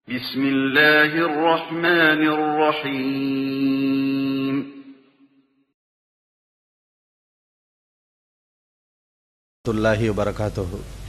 بسم الله الرحمن الرحيم ورحمة الله وبركاته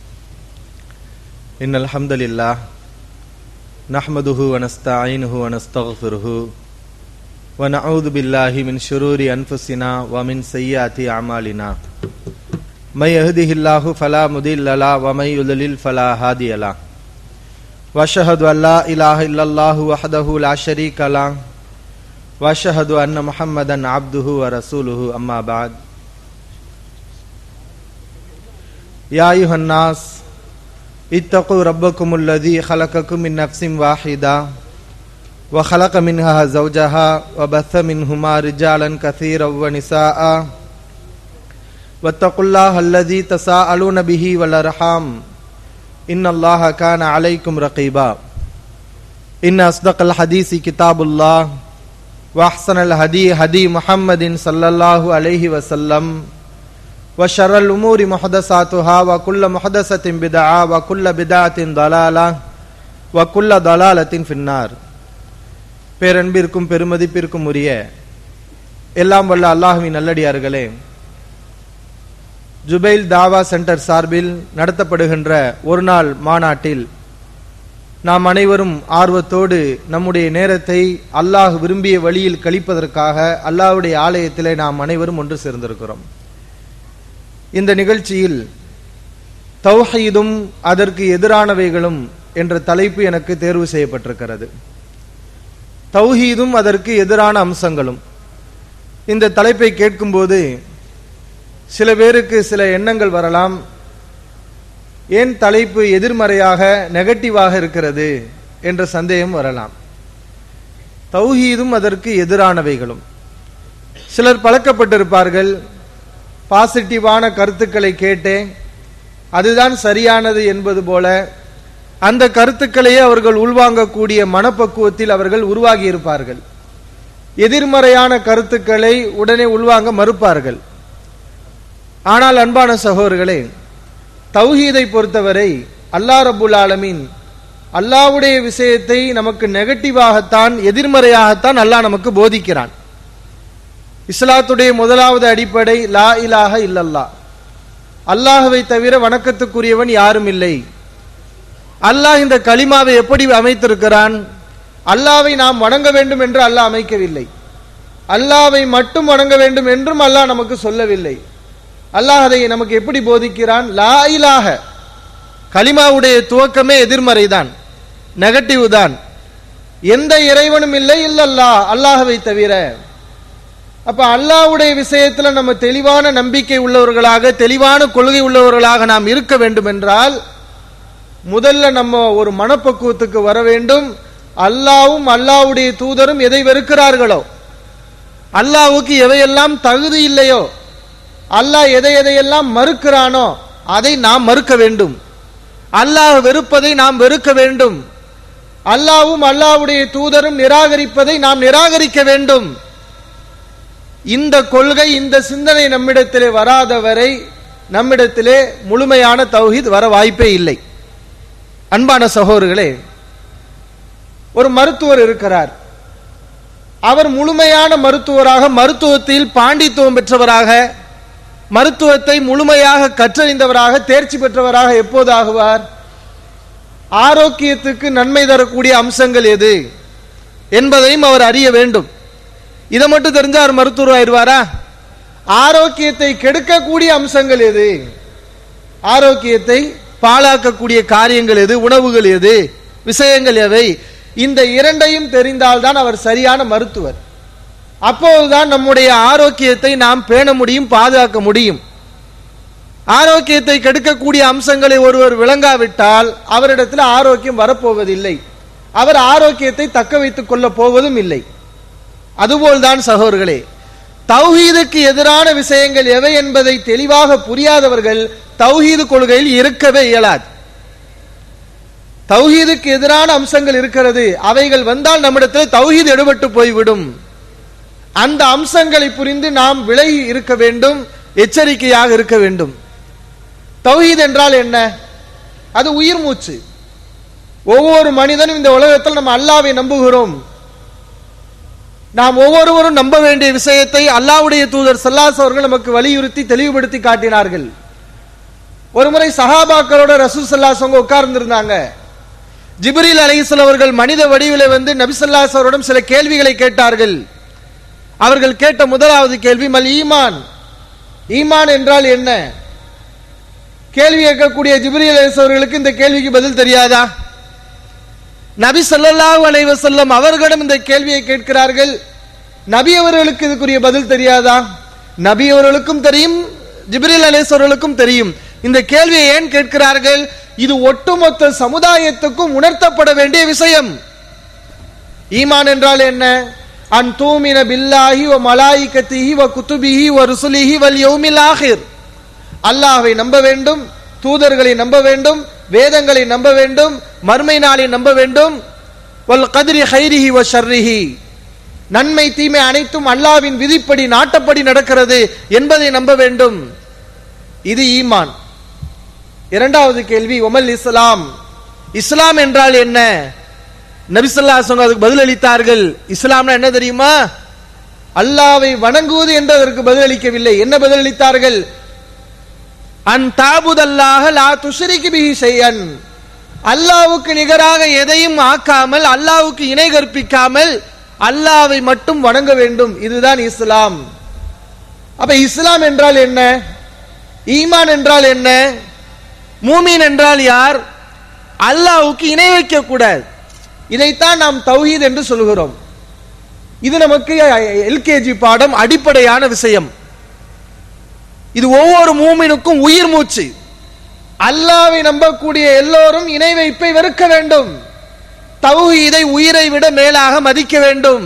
إن الحمد لله نحمده ونستعينه ونستغفره ونعوذ بالله من شرور أنفسنا ومن سيئات أعمالنا من يهده الله فلا مضل له ومن يضلل فلا هادي له واشهد ان لا اله الا الله وحده لا شريك له واشهد ان محمدا عبده ورسوله اما بعد يا ايها الناس اتقوا ربكم الذي خلقكم من نفس واحده وخلق منها زوجها وبث منهما رجالا كثيرا ونساء واتقوا الله الذي تساءلون به والارحام إن الله كان عليكم رقيبا إن أصدق الحديث كتاب الله وأحسن الهدي هدي محمد صلى الله عليه وسلم وشر الأمور محدثاتها وكل محدثة بدعة وكل بدعة ضلالة وكل ضلالة في النار பேரன்பிற்கும் பெருமதிப்பிற்கும் உரிய எல்லாம் வல்ல அல்லாஹுவின் நல்லடியார்களே ஜுபைல் தாவா சென்டர் சார்பில் நடத்தப்படுகின்ற ஒரு நாள் மாநாட்டில் நாம் அனைவரும் ஆர்வத்தோடு நம்முடைய நேரத்தை அல்லாஹ் விரும்பிய வழியில் கழிப்பதற்காக அல்லாஹ்வுடைய ஆலயத்திலே நாம் அனைவரும் ஒன்று சேர்ந்திருக்கிறோம் இந்த நிகழ்ச்சியில் தௌஹீதும் அதற்கு எதிரானவைகளும் என்ற தலைப்பு எனக்கு தேர்வு செய்யப்பட்டிருக்கிறது தௌஹீதும் அதற்கு எதிரான அம்சங்களும் இந்த தலைப்பை கேட்கும்போது சில பேருக்கு சில எண்ணங்கள் வரலாம் ஏன் தலைப்பு எதிர்மறையாக நெகட்டிவாக இருக்கிறது என்ற சந்தேகம் வரலாம் தௌஹீதும் அதற்கு எதிரானவைகளும் சிலர் பழக்கப்பட்டிருப்பார்கள் பாசிட்டிவான கருத்துக்களை கேட்டே அதுதான் சரியானது என்பது போல அந்த கருத்துக்களையே அவர்கள் உள்வாங்கக்கூடிய மனப்பக்குவத்தில் அவர்கள் உருவாகி இருப்பார்கள் எதிர்மறையான கருத்துக்களை உடனே உள்வாங்க மறுப்பார்கள் ஆனால் அன்பான சகோதரர்களே தௌஹீதை பொறுத்தவரை அல்லா ரபுல் ஆலமீன் அல்லாவுடைய விஷயத்தை நமக்கு நெகட்டிவாகத்தான் எதிர்மறையாகத்தான் அல்லாஹ் நமக்கு போதிக்கிறான் இஸ்லாத்துடைய முதலாவது அடிப்படை லா இலாக இல்லல்லா அல்லாஹுவை தவிர வணக்கத்துக்குரியவன் யாரும் இல்லை அல்லாஹ் இந்த களிமாவை எப்படி அமைத்திருக்கிறான் அல்லாவை நாம் வணங்க வேண்டும் என்று அல்லாஹ் அமைக்கவில்லை அல்லாவை மட்டும் வணங்க வேண்டும் என்றும் அல்லாஹ் நமக்கு சொல்லவில்லை அல்லாஹ் அதை நமக்கு எப்படி போதிக்கிறான் லா இலாக கலிமாவுடைய துவக்கமே எதிர்மறை தான் நெகட்டிவ் தான் எந்த இறைவனும் இல்லை இல்லல்லா அல்லாஹவை தவிர அப்ப அல்லாஹ்வுடைய விஷயத்துல நம்ம தெளிவான நம்பிக்கை உள்ளவர்களாக தெளிவான கொள்கை உள்ளவர்களாக நாம் இருக்க வேண்டும் என்றால் முதல்ல நம்ம ஒரு மனப்பக்குவத்துக்கு வர வேண்டும் அல்லாவும் அல்லாவுடைய தூதரும் எதை வெறுக்கிறார்களோ அல்லாவுக்கு எவையெல்லாம் தகுதி இல்லையோ அல்லாஹ் எதை எதையெல்லாம் மறுக்கிறானோ அதை நாம் மறுக்க வேண்டும் அல்லாஹ் வெறுப்பதை நாம் வெறுக்க வேண்டும் அல்லாவும் அல்லாவுடைய தூதரும் நிராகரிப்பதை நாம் நிராகரிக்க வேண்டும் இந்த கொள்கை இந்த சிந்தனை நம்மிடத்திலே வராதவரை நம்மிடத்திலே முழுமையான தௌஹீத் வர வாய்ப்பே இல்லை அன்பான சகோதரர்களே ஒரு மருத்துவர் இருக்கிறார் அவர் முழுமையான மருத்துவராக மருத்துவத்தில் பாண்டித்துவம் பெற்றவராக மருத்துவத்தை முழுமையாக கற்றறிந்தவராக தேர்ச்சி பெற்றவராக எப்போது ஆகுவார் ஆரோக்கியத்துக்கு நன்மை தரக்கூடிய அம்சங்கள் எது என்பதையும் அவர் அறிய வேண்டும் இதை மட்டும் தெரிஞ்சா அவர் மருத்துவர் ஆயிடுவாரா ஆரோக்கியத்தை கெடுக்கக்கூடிய அம்சங்கள் எது ஆரோக்கியத்தை பாழாக்கக்கூடிய காரியங்கள் எது உணவுகள் எது விஷயங்கள் எவை இந்த இரண்டையும் தெரிந்தால்தான் அவர் சரியான மருத்துவர் அப்போதுதான் நம்முடைய ஆரோக்கியத்தை நாம் பேண முடியும் பாதுகாக்க முடியும் ஆரோக்கியத்தை கெடுக்கக்கூடிய அம்சங்களை ஒருவர் விளங்காவிட்டால் அவரிடத்தில் ஆரோக்கியம் வரப்போவதில்லை அவர் ஆரோக்கியத்தை தக்க வைத்துக் கொள்ள போவதும் இல்லை அதுபோல்தான் சகோதரர்களே தௌஹீதுக்கு எதிரான விஷயங்கள் எவை என்பதை தெளிவாக புரியாதவர்கள் தௌஹீது கொள்கையில் இருக்கவே இயலாது தௌஹீதுக்கு எதிரான அம்சங்கள் இருக்கிறது அவைகள் வந்தால் நம்மிடத்தில் தௌஹீது எடுபட்டு போய்விடும் அந்த அம்சங்களை புரிந்து நாம் விலகி இருக்க வேண்டும் எச்சரிக்கையாக இருக்க வேண்டும் தௌஹீத் என்றால் என்ன அது உயிர் மூச்சு ஒவ்வொரு மனிதனும் இந்த உலகத்தில் நம்ம அல்லாவை நம்புகிறோம் நாம் ஒவ்வொருவரும் நம்ப வேண்டிய விஷயத்தை அல்லாவுடைய தூதர் சல்லாஸ் அவர்கள் நமக்கு வலியுறுத்தி தெளிவுபடுத்தி காட்டினார்கள் ஒருமுறை சஹாபாக்களோட ரசூல் சல்லாஸ் அவங்க உட்கார்ந்திருந்தாங்க ஜிப்ரீல் அலைஹிஸ்ஸலாம் அவர்கள் மனித வடிவிலே வந்து நபிசல்லாஸ் அவரிடம் சில கேள்விகளை கேட்டார்கள் அவர்கள் கேட்ட முதலாவது கேள்வி மல் ஈமான் ஈமான் என்றால் என்ன கேள்வி கேட்கக்கூடிய ஜிப்ரீல் அலைஹிஸ் அவர்களுக்கு இந்த கேள்விக்கு பதில் தெரியாதா நபி ஸல்லல்லாஹு அலைஹி வஸல்லம் அவர்களிடம் இந்த கேள்வியை கேட்கிறார்கள் நபி அவர்களுக்கு இதுக்குரிய பதில் தெரியாதா நபி அவர்களுக்கும் தெரியும் ஜிப்ரீல் அலைஹிஸ் அவர்களுக்கும் தெரியும் இந்த கேள்வியை ஏன் கேட்கிறார்கள் இது ஒட்டுமொத்த சமுதாயத்துக்கும் உணர்த்தப்பட வேண்டிய விஷயம் ஈமான் என்றால் என்ன அன் தூமின பில்லாஹி வ மலாயிகத்திஹி வ குத்துபிஹி வ ருசுலிஹி வல் யௌமில் ஆஹிர் அல்லாஹ்வை நம்ப வேண்டும் தூதர்களை நம்ப வேண்டும் வேதங்களை நம்ப வேண்டும் மர்மை நாளை நம்ப வேண்டும் வல் கதிரி ஹைரிஹி வ ஷர்ரிஹி நன்மை தீமை அனைத்தும் அல்லாவின் விதிப்படி நாட்டப்படி நடக்கிறது என்பதை நம்ப வேண்டும் இது ஈமான் இரண்டாவது கேள்வி ஒமல் இஸ்லாம் இஸ்லாம் என்றால் என்ன நபிசல்லா அதுக்கு பதில் அளித்தார்கள் இஸ்லாம்னா என்ன தெரியுமா அல்லாவை வணங்குவது என்று அதற்கு பதிலளிக்கவில்லை என்ன பதிலளித்தார்கள் அன் தாபுதல்லாக லா துஷரிக்கு பிஹி செய்யன் அல்லாவுக்கு நிகராக எதையும் ஆக்காமல் அல்லாவுக்கு இணை கற்பிக்காமல் அல்லாவை மட்டும் வணங்க வேண்டும் இதுதான் இஸ்லாம் அப்ப இஸ்லாம் என்றால் என்ன ஈமான் என்றால் என்ன மூமீன் என்றால் யார் அல்லாவுக்கு இணை வைக்க கூடாது இதைத்தான் நாம் தௌஹீத் என்று சொல்கிறோம் இது நமக்கு எல்கேஜி பாடம் அடிப்படையான விஷயம் இது ஒவ்வொரு மூமினுக்கும் உயிர் மூச்சு அல்லாவை நம்பக்கூடிய எல்லோரும் இணை வைப்பை வெறுக்க வேண்டும் தௌஹீதை உயிரை விட மேலாக மதிக்க வேண்டும்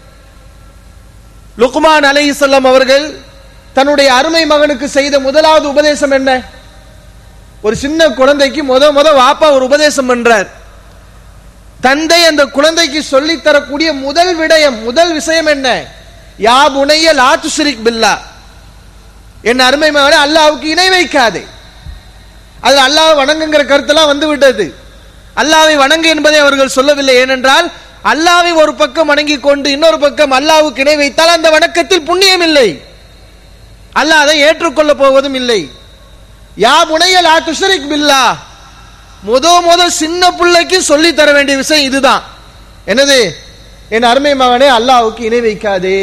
லுக்மான் அலைஹிஸ்ஸலாம் அவர்கள் தன்னுடைய அருமை மகனுக்கு செய்த முதலாவது உபதேசம் என்ன ஒரு சின்ன குழந்தைக்கு முத முத வாப்பா ஒரு உபதேசம் பண்றார் தந்தை அந்த குழந்தைக்கு சொல்லி தரக்கூடிய முதல் விடயம் முதல் விஷயம் என்ன யா புனைய லா துஷ்ரிக் பில்லா என் அருமை மகனே அல்லாவுக்கு இணை வைக்காதே அது அல்லாஹ் வணங்குங்கிற கருத்தெல்லாம் வந்து விட்டது அல்லாவை வணங்கு என்பதை அவர்கள் சொல்லவில்லை ஏனென்றால் அல்லாவை ஒரு பக்கம் வணங்கி கொண்டு இன்னொரு பக்கம் அல்லாவுக்கு இணை வைத்தால் அந்த வணக்கத்தில் புண்ணியம் இல்லை அல்லாஹ் அதை ஏற்றுக்கொள்ள போவதும் இல்லை யா புனைய லா துஷரிக் பில்லா முத முத சின்ன பிள்ளைக்கு சொல்லி தர வேண்டிய விஷயம் இதுதான் என்னது என் அருமை மகனே அல்லாவுக்கு இணை வைக்காதே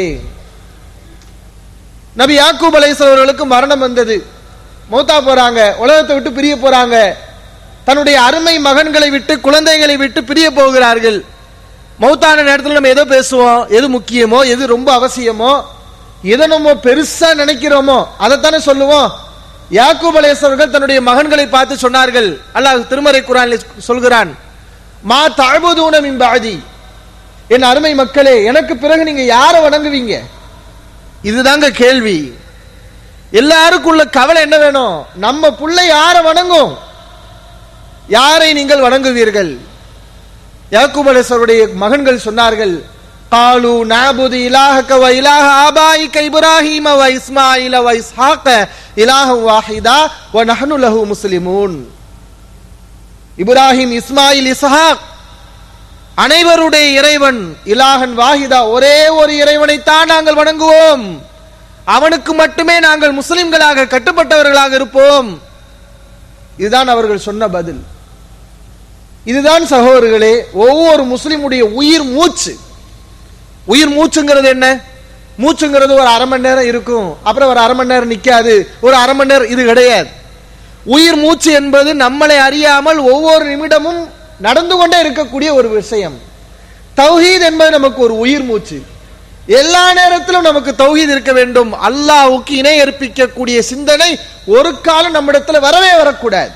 நபி யாக்கூப் அலைஹிஸ்ஸலாம் அவர்களுக்கு மரணம் வந்தது மௌத்தா போறாங்க உலகத்தை விட்டு பிரிய போறாங்க தன்னுடைய அருமை மகன்களை விட்டு குழந்தைகளை விட்டு பிரிய போகிறார்கள் மௌத்தான நேரத்தில் நம்ம எதோ பேசுவோம் எது முக்கியமோ எது ரொம்ப அவசியமோ எதை நம்ம பெருசா நினைக்கிறோமோ அதைத்தானே சொல்லுவோம் யாக்கூப் அலைஹிஸ்ஸலாம் தன்னுடைய மகன்களை பார்த்து சொன்னார்கள் அல்லாஹ் திருமறை குரானில் சொல்கிறான் மா தஅபுதூன மின் பாதி என் அருமை மக்களே எனக்கு பிறகு நீங்க யாரை வணங்குவீங்க இதுதாங்க கேள்வி எல்லாருக்கும் உள்ள கவலை என்ன வேணும் நம்ம புள்ளை யாரை வணங்கும் யாரை நீங்கள் வணங்குவீர்கள் யாக்கூப் அலைஹிஸ்ஸலாமுடைய மகன்கள் சொன்னார்கள் காலு நாபுது இலாஹக வ இலாஹ ஆபாயிக இப்ராஹீம வ இஸ்மாயில வ இஸ்ஹாக இலாஹ வாஹிதா வ நஹ்னு லஹு முஸ்லிமூன் இப்ராஹிம் இஸ்மாயில் இஸ்ஹாக் அனைவருடைய இறைவன் இலாஹன் வாஹிதா ஒரே ஒரு இறைவனைத்தான் நாங்கள் வணங்குவோம் அவனுக்கு மட்டுமே நாங்கள் முஸ்லிம்களாக கட்டுப்பட்டவர்களாக இருப்போம் இதுதான் அவர்கள் சொன்ன பதில் இதுதான் சகோதரர்களே ஒவ்வொரு முஸ்லிமுடைய உயிர் மூச்சு உயிர் மூச்சுங்கிறது என்ன மூச்சுங்கிறது ஒரு அரை மணி நேரம் இருக்கும் அப்புறம் ஒரு அரை மணி நேரம் நிக்காது ஒரு அரை மணி நேரம் இது கிடையாது உயிர் மூச்சு என்பது நம்மளை அறியாமல் ஒவ்வொரு நிமிடமும் நடந்து கொண்டே இருக்கக்கூடிய ஒரு விஷயம் தௌஹீத் என்பது நமக்கு ஒரு உயிர் மூச்சு எல்லா நேரத்திலும் நமக்கு தௌஹீத் இருக்க வேண்டும் அல்லாஹ்வுக்கு இணை அர்ப்பிக்கக்கூடிய சிந்தனை ஒரு காலம் நம்மிடத்துல வரவே வரக்கூடாது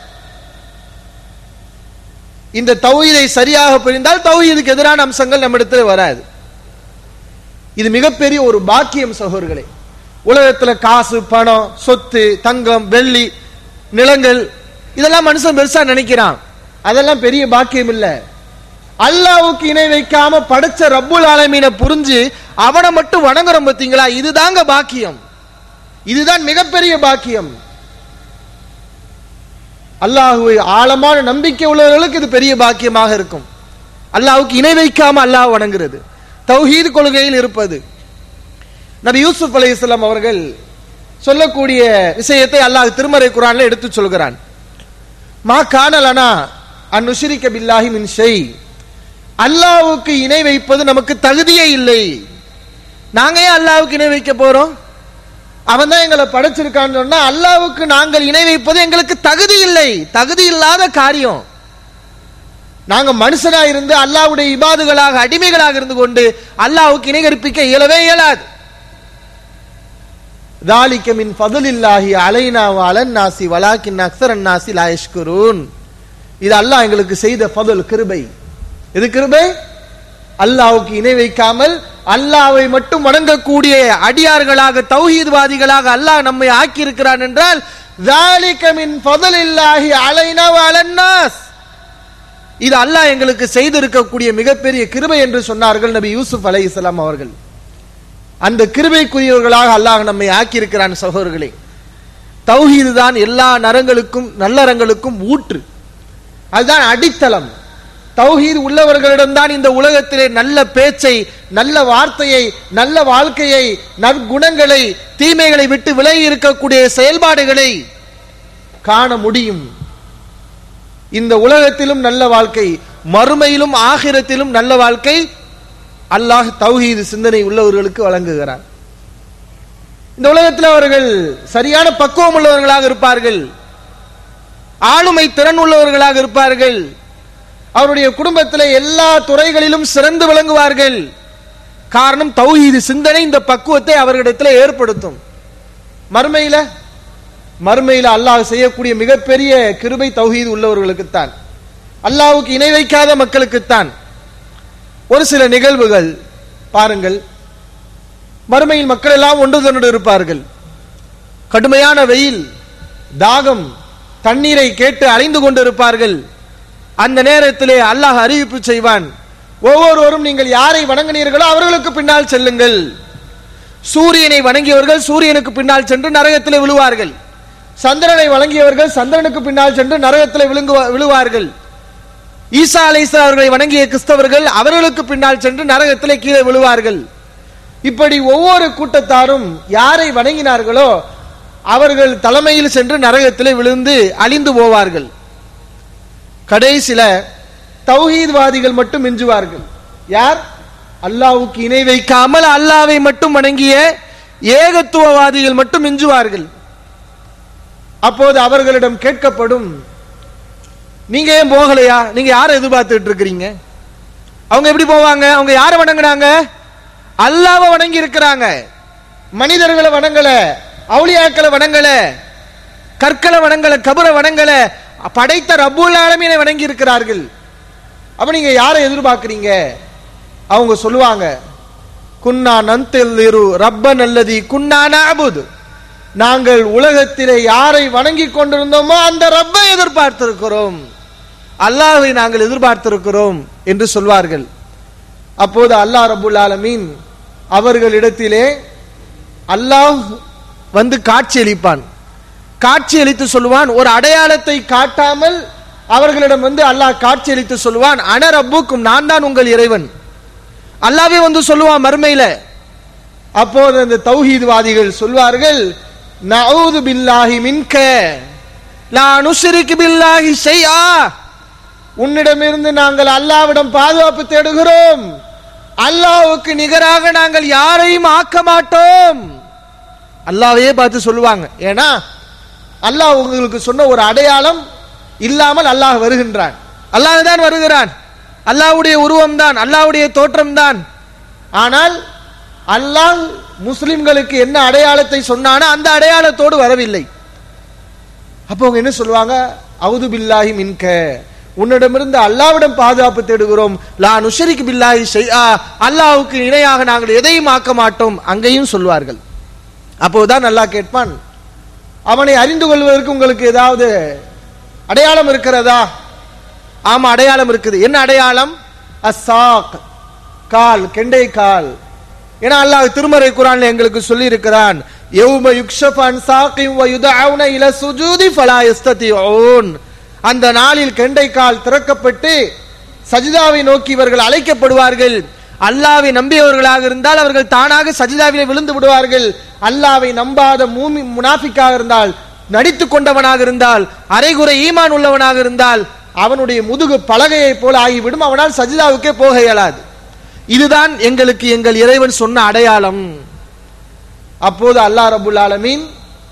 இந்த தௌஹீதை சரியாக புரிந்தால் தௌஹீதுக்கு எதிரான அம்சங்கள் நம்மிடத்துல வராது இது மிகப்பெரிய ஒரு பாக்கியம் சகோதரர்களே உலகத்துல காசு பணம் சொத்து தங்கம் வெள்ளி நிலங்கள் இதெல்லாம் மனுஷன் பெருசா நினைக்கிறான் அதெல்லாம் பெரிய பாக்கியம் இல்ல அல்லாவுக்கு இணை வைக்காம படைச்ச ரப்புல் ஆலமீனை புரிஞ்சு அவனை மட்டும் வணங்குறோம் பார்த்தீங்களா இதுதாங்க பாக்கியம் இதுதான் மிகப்பெரிய பாக்கியம் அல்லாஹுவை ஆழமான நம்பிக்கை உள்ளவர்களுக்கு இது பெரிய பாக்கியமாக இருக்கும் அல்லாஹ்வுக்கு இணை வைக்காம அல்லாஹ் வணங்குறது தௌஹீத் கொள்கையில் இருப்பது நபி யூசுப் அலைஹிஸ்ஸலாம் அவர்கள் சொல்லக்கூடிய விஷயத்தை அல்லாஹ் திருமறை குரான்ல எடுத்து சொல்கிறான் மா காணலனா அந்நுஷிரிக்க பில்லாஹி மின் ஷை அல்லாஹ்வுக்கு இணை வைப்பது நமக்கு தகுதியே இல்லை நாங்க ஏன் அல்லாஹ்வுக்கு இணை வைக்க போறோம் அவன் தான் எங்களை படைச்சிருக்கான்னு சொன்னா அல்லாஹ்வுக்கு நாங்கள் இணை வைப்பது எங்களுக்கு தகுதி இல்லை தகுதி இல்லாத காரியம் நாங்க மனுஷனா இருந்து அல்லாஹ்வுடைய இபாதுகளாக அடிமைகளாக இருந்து கொண்டு அல்லாஹ்வுக்கு இணை கற்பிக்க இயலவே இயலாது ذَلِكَ مِنْ فَضْلِ اللَّهِ عَلَيْنَا وَعَلَى النَّاسِ وَلَكِنَّ أَكْثَرَ النَّاسِ لَا يَشْكُرُونَ இது அல்லாஹ் எங்களுக்கு செய்த ஃபதுல் கிருபை இது கிருபை அல்லாஹ்வுக்கு இணை வைக்காமல் அல்லாஹ்வை மட்டும் வணங்கக்கூடிய அடியார்களாக தௌஹீத்வாதிகளாக அல்லாஹ் நம்மை ஆக்கி இருக்கிறான் என்றால் ذَلِكَ مِنْ فَضْلِ اللَّهِ عَلَيْنَا وَعَلَى النَّاسِ இது அல்லாஹ் எங்களுக்கு செய்திருக்கக்கூடிய மிகப்பெரிய கிருபை என்று சொன்னார்கள் நபி யூசுப் அலைஹிஸ்ஸலாம் அவர்கள் அந்த கிருபைக்குரியவர்களாக அல்லாஹ் நம்மை ஆக்கியிருக்கிறான் சகோதரர்களே தௌஹீது தான் எல்லா நரங்களுக்கும் நல்லறங்களுக்கும் ஊற்று அதுதான் அடித்தளம் தௌஹீது உள்ளவர்களிடம்தான் இந்த உலகத்திலே நல்ல பேச்சை நல்ல வார்த்தையை நல்ல வாழ்க்கையை நற்குணங்களை தீமைகளை விட்டு விலகி இருக்கக்கூடிய செயல்பாடுகளை காண முடியும் இந்த உலகத்திலும் நல்ல வாழ்க்கை மறுமையிலும் ஆகிரத்திலும் நல்ல வாழ்க்கை அல்லாஹ் தௌஹீது சிந்தனை உள்ளவர்களுக்கு வழங்குகிறார் இந்த உலகத்தில் அவர்கள் சரியான பக்குவம் உள்ளவர்களாக இருப்பார்கள் ஆளுமை திறன் உள்ளவர்களாக இருப்பார்கள் அவருடைய குடும்பத்தில் எல்லா துறைகளிலும் சிறந்து விளங்குவார்கள் காரணம் தௌஹீது சிந்தனை இந்த பக்குவத்தை அவர்களிடத்தில் ஏற்படுத்தும் மறுமையில மறுமையில அல்லாஹ் செய்யக்கூடிய மிகப்பெரிய கிருபை தௌஹீது உள்ளவர்களுக்குத்தான் அல்லாஹ்வுக்கு இணை வைக்காத மக்களுக்குத்தான் ஒரு சில நிகழ்வுகள் பாருங்கள் மறுமையில் மக்கள் எல்லாம் ஒன்று திரண்டு இருப்பார்கள் கடுமையான வெயில் தாகம் தண்ணீரை கேட்டு அலைந்து கொண்டிருப்பார்கள் அந்த நேரத்திலே அல்லாஹ் அறிவிப்பு செய்வான் ஒவ்வொருவரும் நீங்கள் யாரை வணங்கினீர்களோ அவர்களுக்கு பின்னால் செல்லுங்கள் சூரியனை வணங்கியவர்கள் சூரியனுக்கு பின்னால் சென்று நரகத்திலே விழுவார்கள் சந்திரனை வணங்கியவர்கள் சந்திரனுக்கு பின்னால் சென்று நரகத்திலே விழுங்கு விழுவார்கள் ஈசா அலைசா அவர்களை வணங்கிய கிறிஸ்தவர்கள் அவர்களுக்கு பின்னால் சென்று நரகத்திலே கீழே விழுவார்கள் இப்படி ஒவ்வொரு கூட்டத்தாரும் யாரை வணங்கினார்களோ அவர்கள் தலைமையில் சென்று நரகத்திலே விழுந்து அழிந்து போவார்கள் கடைசில தௌஹீத்வாதிகள் மட்டும் மிஞ்சுவார்கள் யார் அல்லாஹ்வுக்கு இணை வைக்காமல் அல்லாவை மட்டும் வணங்கிய ஏகத்துவவாதிகள் மட்டும் மிஞ்சுவார்கள் அப்போது அவர்களிடம் கேட்கப்படும் நீங்க ஏன் போகலையா நீங்க யாரை எதிர்பார்த்துட்டு இருக்கிறீங்க அவங்க எப்படி போவாங்க அவங்க யாரை வணங்குனாங்க அல்லாவை வணங்கி இருக்கிறாங்க மனிதர்களை வணங்கல அவுளியாக்களை வணங்கல கற்களை வணங்கல கபரை வணங்கல படைத்த ரப்புல் ஆலமீனை வணங்கி இருக்கிறார்கள் அப்ப நீங்க யாரை எதிர்பார்க்கிறீங்க அவங்க சொல்லுவாங்க குன்னா நந்திரு ரப்பன் அல்லதி குன்னா நஅபுது நாங்கள் உலகத்திலே யாரை வணங்கி கொண்டிருந்தோமோ அந்த ரப்பை எதிர்பார்த்திருக்கிறோம் அல்லாஹ்வை நாங்கள் எதிர்பார்த்திருக்கிறோம் என்று சொல்வார்கள் அப்போது அல்லாஹ் ரபுல் ஆலமீன் அவர்களிடத்திலே அல்லாஹ் வந்து காட்சியளிப்பான் காட்சியளித்து சொல்லுவான் ஒரு அடையாளத்தை காட்டாமல் அவர்களிடம் வந்து அல்லாஹ் காட்சியளித்து சொல்லுவான் அன ரப்புக்கும் நான் தான் உங்கள் இறைவன் அல்லாவே வந்து சொல்லுவான் மறுமையில அப்போது அந்த தௌஹீத்வாதிகள் சொல்வார்கள் நவுது பில்லாஹி மின்க லா நுஷ்ரிக்கு பில்லாஹி ஷைஆ உன்னிடமிருந்து நாங்கள் அல்லாவிடம் பாதுகாப்பு தேடுகிறோம் அல்லாஹ்வுக்கு நிகராக நாங்கள் யாரையும் ஆக்க மாட்டோம் அல்லாவையே பார்த்து சொல்லுவாங்க ஏன்னா அல்லாஹ் உங்களுக்கு சொன்ன ஒரு அடையாளம் இல்லாமல் அல்லாஹ் வருகின்றான் அல்லாஹ் தான் வருகிறான் அல்லாஹ்வுடைய உருவம் தான் அல்லாஹ்வுடைய தோற்றம் தான் ஆனால் அல்லாஹ் முஸ்லிம்களுக்கு என்ன அடையாளத்தை சொன்னானோ அந்த அடையாளத்தோடு வரவில்லை அப்போ அவங்க என்ன சொல்லுவாங்க அவுது பில்லாஹி மின்க உன்னிடமிருந்து அல்லாவிடம் பாதுகாப்பு தேடுகிறோம் லா நுஷரிக்கு பில்லாஹி ஷைஆ அல்லாஹ்வுக்கு இணையாக நாங்கள் எதையும் ஆக்க மாட்டோம் அங்கேயும் சொல்வார்கள் அப்போதான் அல்லாஹ் கேட்பான் அவனை அறிந்து கொள்வதற்கு உங்களுக்கு ஏதாவது அடையாளம் இருக்கிறதா ஆமா அடையாளம் இருக்குது என்ன அடையாளம் அசாக் கால் கெண்டை கால் ஏன்னா அல்லாஹ் திருமறை குரான்ல எங்களுக்கு சொல்லி இருக்கிறான் யௌம யுக்ஷஃப் அன் சாகிம் வ யுதஅவுன இல சுஜூதி ஃபலா யஸ்ததிஊன் அந்த நாளில் கெண்டைக்கால் திறக்கப்பட்டு சஜிதாவை நோக்கி இவர்கள் அழைக்கப்படுவார்கள் அல்லாவை நம்பியவர்களாக இருந்தால் அவர்கள் தானாக சஜிதாவிலே விழுந்து விடுவார்கள் அல்லாவை நம்பாத மூமி முனாஃபிக்காக இருந்தால் நடித்துக் கொண்டவனாக இருந்தால் அரைகுறை ஈமான் உள்ளவனாக இருந்தால் அவனுடைய முதுகு பலகையை போல ஆகிவிடும் அவனால் சஜிதாவுக்கே போக இயலாது இதுதான் எங்களுக்கு எங்கள் இறைவன் சொன்ன அடையாளம் அப்போது அல்லாஹ் ரபுல் ஆலமீன்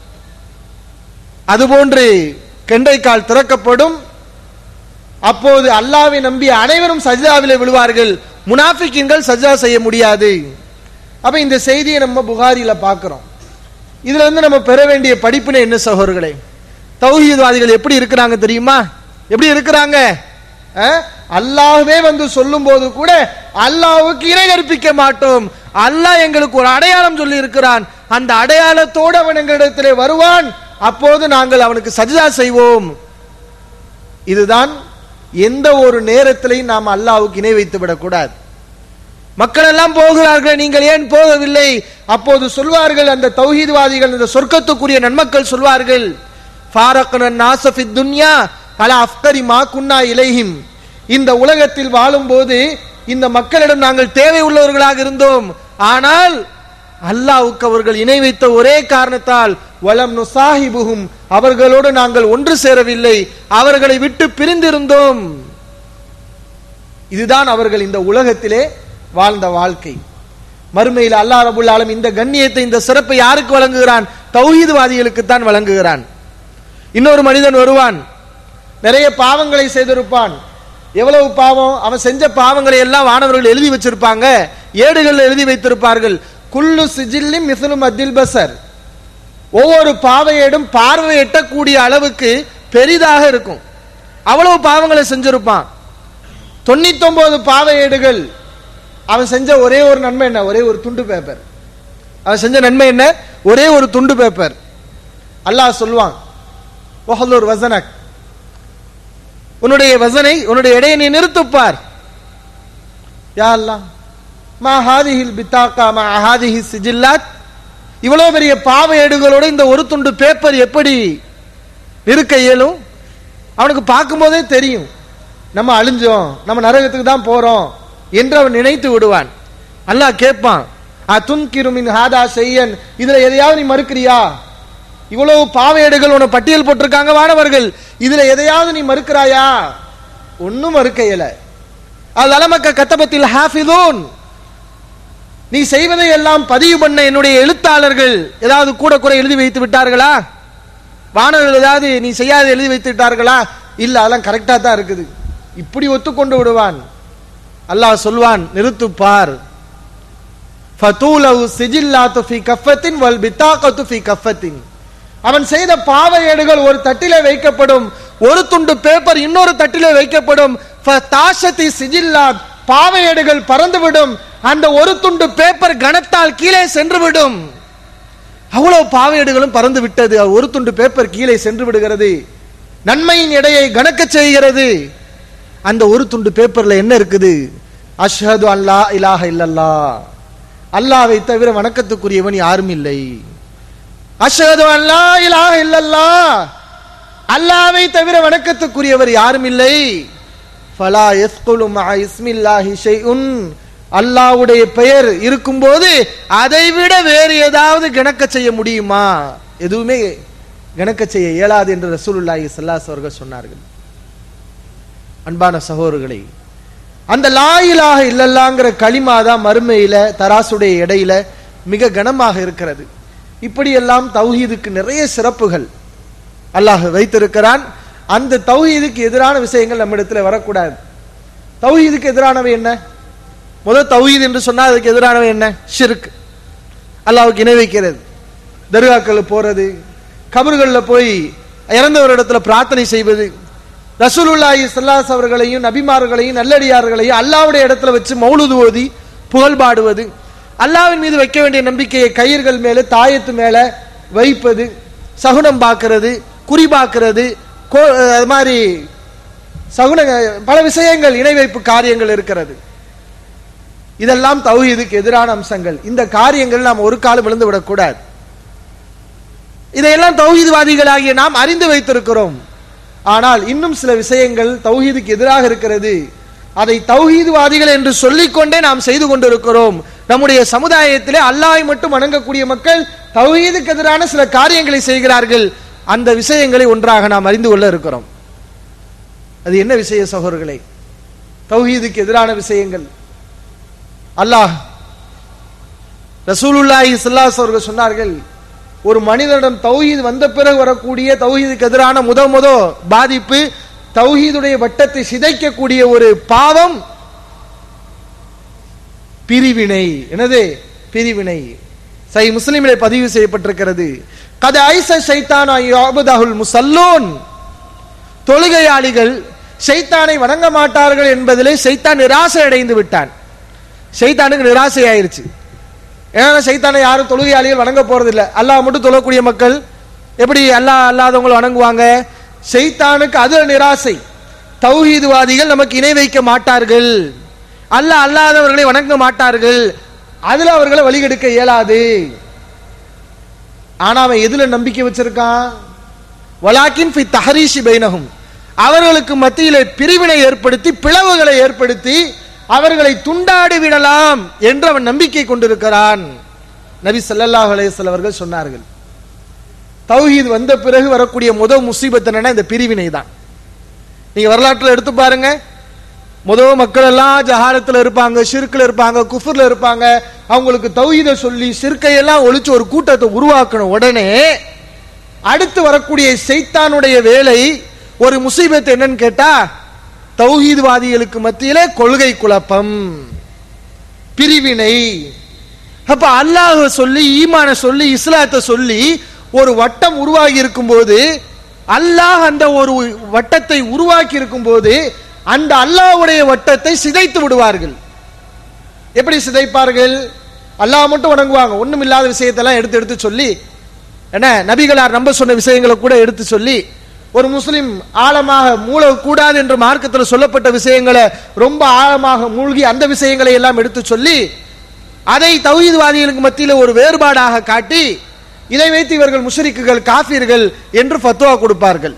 அதுபோன்று கெண்டைக்கால் திறக்கப்படும் அப்போது அல்லாவை நம்பிய அனைவரும் சஜிதாவிலே விழுவார்கள் முனாஃபிக்கின்கள் சஜிதா செய்ய முடியாது அப்ப இந்த செய்தியை நம்ம புகாரில பார்க்கிறோம் இதுல இருந்து நம்ம பெற வேண்டிய படிப்பினை என்ன சகோதரர்களே தௌஹீத்வாதிகள் எப்படி இருக்கிறாங்க தெரியுமா எப்படி இருக்கிறாங்க அஹ்? அல்லாஹ்வே வந்து சொல்லும் போது கூட அல்லாஹ்வுக்கு இணை கற்பிக்க மாட்டோம் அல்லாஹ் எங்களுக்கு ஒரு அடையாளம் சொல்லி இருக்கிறான் அந்த அடையாளத்தோடு அவன் எங்களிடத்திலே வருவான் அப்போது நாங்கள் அவனுக்கு சஜிதா செய்வோம் இதுதான் எந்த ஒரு நேரத்திலையும் நாம் அல்லாஹ்வுக்கு இணை வைத்து விடக்கூடாது மக்கள் எல்லாம் போகிறார்கள் நீங்கள் ஏன் போகவில்லை அப்போது சொல்வார்கள் அந்த தௌஹீத்வாதிகள் இந்த சொர்க்கத்துக்குரிய நன்மக்கள் சொல்வார்கள் ஃபாரக்ன நாசஃபித் துன்யா அல அஃப்கரி மா குன்னா இலைஹிம் இந்த உலகத்தில் வாழும்போது இந்த மக்களிடம் நாங்கள் தேவை உள்ளவர்களாக இருந்தோம் ஆனால் அல்லாஹ்வுக்கு அவர்கள் இணை வைத்த ஒரே காரணத்தால் வலம் நுசாஹிபுகும் அவர்களோடு நாங்கள் ஒன்று சேரவில்லை அவர்களை விட்டு பிரிந்திருந்தோம் இதுதான் அவர்கள் இந்த உலகத்திலே வாழ்ந்த வாழ்க்கை மறுமையில் அல்லாஹ் ரபுல் ஆலம் இந்த கண்ணியத்தை இந்த சிறப்பை யாருக்கு வழங்குகிறான் தௌஹீத்வாதிகளுக்கு தான் வழங்குகிறான் இன்னொரு மனிதன் வருவான் நிறைய பாவங்களை செய்திருப்பான் எவ்வளவு பாவம் அவன் செஞ்ச பாவங்களை எல்லாம் வானவர்கள் எழுதி வச்சிருப்பாங்க ஏடுகள் எழுதி வைத்திருப்பார்கள் குல்லு சிஜில்லிம் மிசுலும் அத்தில் பசர் ஒவ்வொரு பாவையேடும் பார்வை எட்டக்கூடிய அளவுக்கு பெரிதாக இருக்கும் அவ்வளவு பாவங்களை செஞ்சிருப்பான் தொண்ணூத்தொன்பது பாவையேடுகள் அவன் செஞ்ச ஒரே ஒரு நன்மை என்ன ஒரே ஒரு துண்டு பேப்பர் அவன் செஞ்ச நன்மை என்ன ஒரே ஒரு துண்டு பேப்பர் அல்லாஹ் சொல்வான் ஒஹலூர் வசனக் உன்னுடைய வசனை உன்னுடைய எடையை நீ நிறுத்துப்பார் யா அல்லாஹ் மா ஹாதிஹில் பித்தாக்கா மா ஹாதிஹி சிஜில்லாத் இவ்வளவு பெரிய பாவ ஏடுகளோட இந்த ஒரு துண்டு பேப்பர் எப்படி இருக்க இயலும் அவனுக்கு பார்க்கும்போதே தெரியும் நம்ம அழிஞ்சோம் நம்ம நரகத்துக்கு தான் போறோம் என்று அவன் நினைத்து விடுவான் அல்லாஹ் கேட்பான் அதுன்கிருமின் ஹாதா செய்யன் இதுல எதையாவது நீ மறுக்கிறியா இவ்வளவு பாவையேடுகள் உன பட்டியல் போட்டிருக்காங்க வானவர்கள் இதுல எதையாவது நீ மறுக்கிறாயா ஒன்னும் மறுக்க இயல அது அலமக்க கத்தபத்தில் ஹாஃபிதூன் நீ செய்வதை எல்லாம் பதிவு பண்ண என்னுடைய எழுத்தாளர்கள் ஏதாவது கூட குறை எழுதி வைத்து விட்டார்களா வானவர்கள் ஏதாவது நீ செய்யாத எழுதி வைத்து விட்டார்களா இல்ல அதெல்லாம் கரெக்டா தான் இருக்குது இப்படி ஒத்துக்கொண்டு விடுவான் அல்லாஹ் சொல்வான் நிறுத்து பார் ஃபதூலஹு சிஜில்லாத்து ஃபீ கஃபத்தின் வல் பித்தாகத்து ஃபீ கஃபத்தின் அவன் செய்த பாவ ஏடுகள் ஒரு தட்டிலே வைக்கப்படும் ஒரு துண்டு பேப்பர் இன்னொரு தட்டிலே வைக்கப்படும் ஃபதாஷதி சிஜில்லாத் பாவ ஏடுகள் பறந்துவிடும் அந்த ஒரு துண்டு பேப்பர் கனத்தால் கீழே சென்றுவிடும் அவ்வளவு பாவையேடுகளும் பறந்து விட்டது ஒரு துண்டு பேப்பர் கீழே சென்று விடுகிறது நன்மையின் எடையை கணக்க செய்கிறது அந்த ஒரு துண்டு பேப்பர்ல என்ன இருக்குது அஷ்ஹது அல்லா இலாஹ இல்லல்லா அல்லாவை தவிர வணக்கத்துக்குரியவன் யாரும் இல்லை அஷ்ஹது அல்லா இலாஹ இல்லல்லா அல்லாவை தவிர வணக்கத்துக்குரியவர் யாரும் இல்லை ஃபலா யஸ்குலு மஅ இஸ்மில்லாஹி ஷைஉன் அல்லாஹ்வுடைய பெயர் இருக்கும்போது அதை விட வேறு ஏதாவது கணக்க செய்ய முடியுமா எதுவுமே கணக்க செய்ய இயலாது என்று ரசூலுல்லாஹி ஸல்லல்லாஹு அலைஹி அவர்கள் சொன்னார்கள் அன்பான சகோதரர்களே அந்த லா இலாஹ இல்லல்லாங்கிற களிமா தான் மறுமையில தராசுடைய இடையில மிக கனமாக இருக்கிறது இப்படியெல்லாம் தௌஹீதுக்கு நிறைய சிறப்புகள் அல்லாஹ் வைத்திருக்கிறான் அந்த தௌஹீதுக்கு எதிரான விஷயங்கள் நம்மிடத்தில் வரக்கூடாது தௌஹீதுக்கு எதிரானவை என்ன முதல் தௌஹீத் என்று சொன்னால் அதுக்கு எதிரானவை என்ன ஷிர்க் அல்லாஹ்வுக்கு இணை வைக்கிறது தர்காக்கள் போறது கபறுகளில் போய் இறந்தவரிடத்துல பிரார்த்தனை செய்வது ரசூலுல்லாஹி ஸல்லல்லாஹு அவர்களையும் நபிமார்களையும் நல்லடியார்களையும் அல்லாஹ்வுடைய இடத்துல வச்சு மௌலுது ஓதி புகழ் பாடுவது அல்லாஹ்வின் மீது வைக்க வேண்டிய நம்பிக்கையை கயிர்கள் மேல தாயத்து மேல வைப்பது சகுனம் பார்க்கிறது குறி பார்க்கிறது கோ- அது மாதிரி சகுன பல விஷயங்கள் இணை வைப்பு காரியங்கள் இருக்கிறது இதெல்லாம் தௌஹீதுக்கு எதிரான அம்சங்கள் இந்த காரியங்கள் நாம் ஒரு காலம் விழுந்து விடக்கூடாது இதையெல்லாம் தௌஹீத்வாதிகளாகிய நாம் அறிந்து வைத்திருக்கிறோம் ஆனால் இன்னும் சில விஷயங்கள் தௌஹீதுக்கு எதிராக இருக்கிறது அதை தௌஹீதுவாதிகள் என்று சொல்லிக்கொண்டே நாம் செய்து கொண்டிருக்கிறோம் நம்முடைய சமுதாயத்திலே அல்லாஹை மட்டும் வணங்கக்கூடிய மக்கள் தௌஹீதுக்கு எதிரான சில காரியங்களை செய்கிறார்கள் அந்த விஷயங்களை ஒன்றாக நாம் அறிந்து கொள்ள இருக்கிறோம் அது என்ன விஷய சகோதரர்களே தௌஹீதுக்கு எதிரான விஷயங்கள் அல்லாஹ் ரசூலுல்லாஹி ஸல்லல்லாஹு அலைஹி அவர்கள் சொன்னார்கள் ஒரு மனிதனிடம் தௌஹீத் வந்த பிறகு வரக்கூடிய தௌஹீதுக்கு எதிரான முத முத பாதிப்பு தௌஹீதுடைய வட்டத்தை சிதைக்கக்கூடிய ஒரு பாவம் பிரிவினை என்னது பிரிவினை சை முஸ்லிமிலே பதிவு செய்யப்பட்டிருக்கிறது கத ஐச ஷைத்தானா யாபுதஹுல் முசல்லூன் தொழுகையாளிகள் ஷைத்தானை வணங்க மாட்டார்கள் என்பதிலே ஷைத்தான் நிராசை அடைந்து விட்டான் ஷைத்தானுக்கு நிராசை ஆயிருச்சு ஏன்னா சைத்தானை யாரும் தொழுகையாளிகள் வணங்க போறது இல்ல அல்லாஹ் மட்டும் தொழக்கூடிய மக்கள் எப்படி அல்லாஹ் அல்லாதவங்க வணங்குவாங்க சைத்தானுக்கு அது நிராசை தௌஹீதுவாதிகள் நமக்கு இணை வைக்க மாட்டார்கள் அல்லாஹ் அல்லாதவர்களை வணங்க மாட்டார்கள் அதுல அவர்களை வழிகெடுக்க இயலாது ஆனா அவன் எதுல நம்பிக்கை வச்சிருக்கான் வலாக்கின் ஃபி தஹரீஷி பைனஹும் அவர்களுக்கு மத்தியிலே பிரிவினை ஏற்படுத்தி பிளவுகளை ஏற்படுத்தி அவர்களை துண்டாடி விடலாம் என்று அவன் நம்பிக்கை கொண்டிருக்கிறான் நபி ஸல்லல்லாஹு அலைஹி வஸல்லம் அவர்கள் சொன்னார்கள் தௌஹீத் வந்த பிறகு வரக்கூடிய முதல் முசீபத் என்னன்னா இந்த பிரிவினை தான் நீங்க வரலாற்றுல எடுத்து பாருங்க முதல் மக்கள் எல்லாம் ஜஹாரத்துல இருப்பாங்க ஷிர்க்ல இருப்பாங்க குஃபர்ல இருப்பாங்க அவங்களுக்கு தௌஹீத சொல்லி ஷிர்க்கை எல்லாம் ஒழிச்சு ஒரு கூட்டத்தை உருவாக்கணும் உடனே அடுத்து வரக்கூடிய சைத்தானுடைய வேலை ஒரு முசீபத் என்னன்னு கேட்டா தௌஹீத்வாதிகளுக்கு மத்தியிலே கொள்கை குழப்பம் பிரிவினை அப்ப அல்லாஹ் சொல்லி ஈமான சொல்லி இஸ்லாத்தை சொல்லி ஒரு வட்டம் உருவாகி இருக்கும்போது அல்லாஹ் அந்த ஒரு வட்டத்தை உருவாக்கி இருக்கும்போது அந்த அல்லாஹ்வுடைய வட்டத்தை சிதைத்து விடுவார்கள் எப்படி சிதைப்பார்கள் அல்லாஹ் மட்டும் வணங்குவாங்க ஒண்ணும் இல்லாத விஷயத்தெல்லாம் எடுத்து எடுத்து சொல்லி என்ன நபிகளார் நம்ப சொன்ன விஷயங்களை கூட எடுத்து சொல்லி ஒரு முஸ்லிம் ஆழமாக மூழக்கூடாது என்று மார்க்கத்தில் சொல்லப்பட்ட விஷயங்களை ரொம்ப ஆழமாக மூழ்கி அந்த விஷயங்களை எல்லாம் எடுத்து சொல்லி அதை தௌஹீத்வாதிகளுக்கு மத்தியில் ஒரு வேறுபாடாக காட்டி இதை வைத்து இவர்கள் முஷரிக்குகள் காஃபிர்கள் என்று ஃபத்வா கொடுப்பார்கள்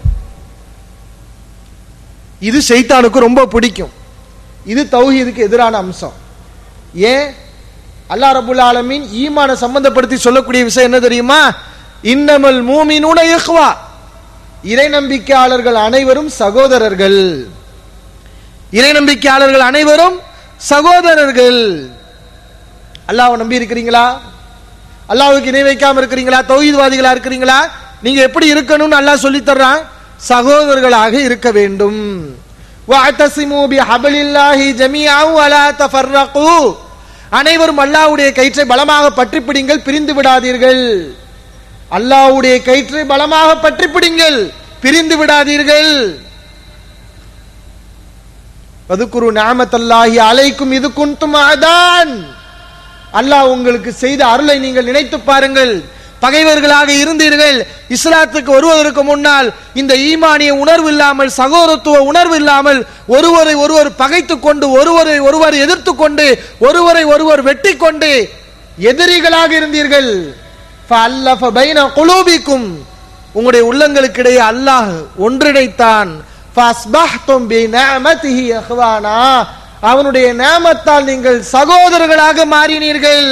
இது ஷைத்தானுக்கு ரொம்ப பிடிக்கும் இது தௌஹீதுக்கு எதிரான அம்சம் ஏன் அல்லாஹ் ரபுல் ஆலமீன் ஈமான சம்பந்தப்படுத்தி சொல்லக்கூடிய விஷயம் என்ன தெரியுமா இன்னமல் மூமினூன இஹ்வா இறை நம்பிக்கையாளர்கள் அனைவரும் சகோதரர்கள் இறை நம்பிக்கையாளர்கள் அனைவரும் சகோதரர்கள் அல்லாஹ்வை நம்பி இருக்கிறீங்களா அல்லாஹ்வுக்கு இணை வைக்காம இருக்கிறீங்களா தௌஹீத்வாதிகளா இருக்கிறீங்களா நீங்க எப்படி இருக்கணும்னு அல்லாஹ் சொல்லி தர்றான் சகோதரர்களாக இருக்க வேண்டும் வஅத்தஸிமு பிஹப்லில்லாஹி ஜமீஅன் வலா தஃபர்ரகு அனைவரும் அல்லாஹ்வுடைய கயிற்றை பலமாக பற்றி பிடிங்கள் பிரிந்து விடாதீர்கள் அல்லாஹ்வுடைய கயிற்றை பலமாக பற்றி பிடிங்கள் பிரிந்து விடாதீர்கள் வதுக்குரு நிஅமத்தல்லாஹி அலைக்கும் இது குன்தும் அதான் அல்லாஹ் உங்களுக்கு செய்த அருளை நீங்கள் நினைத்து பாருங்கள் பகைவர்களாக இருந்தீர்கள் இஸ்லாத்துக்கு வருவதற்கு முன்னால் இந்த ஈமானிய உணர்வு இல்லாமல் சகோதரத்துவ உணர்வு இல்லாமல் ஒருவரை ஒருவர் பகைத்துக் கொண்டு ஒருவரை ஒருவர் எதிர்த்து கொண்டு ஒருவரை ஒருவர் வெட்டி கொண்டு எதிரிகளாக இருந்தீர்கள் ஃபஅல்லஃப பைன குலூபிக்கும் உங்களுடைய உள்ளங்களுக்கிடையே அல்லாஹ் ஒன்றிணைத்தான் ஃபஅஸ்பஹ்தும் பிநிஅமதிஹி இஹ்வானா அவனுடைய நேமத்தால் நீங்கள் சகோதரர்களாக மாறினீர்கள்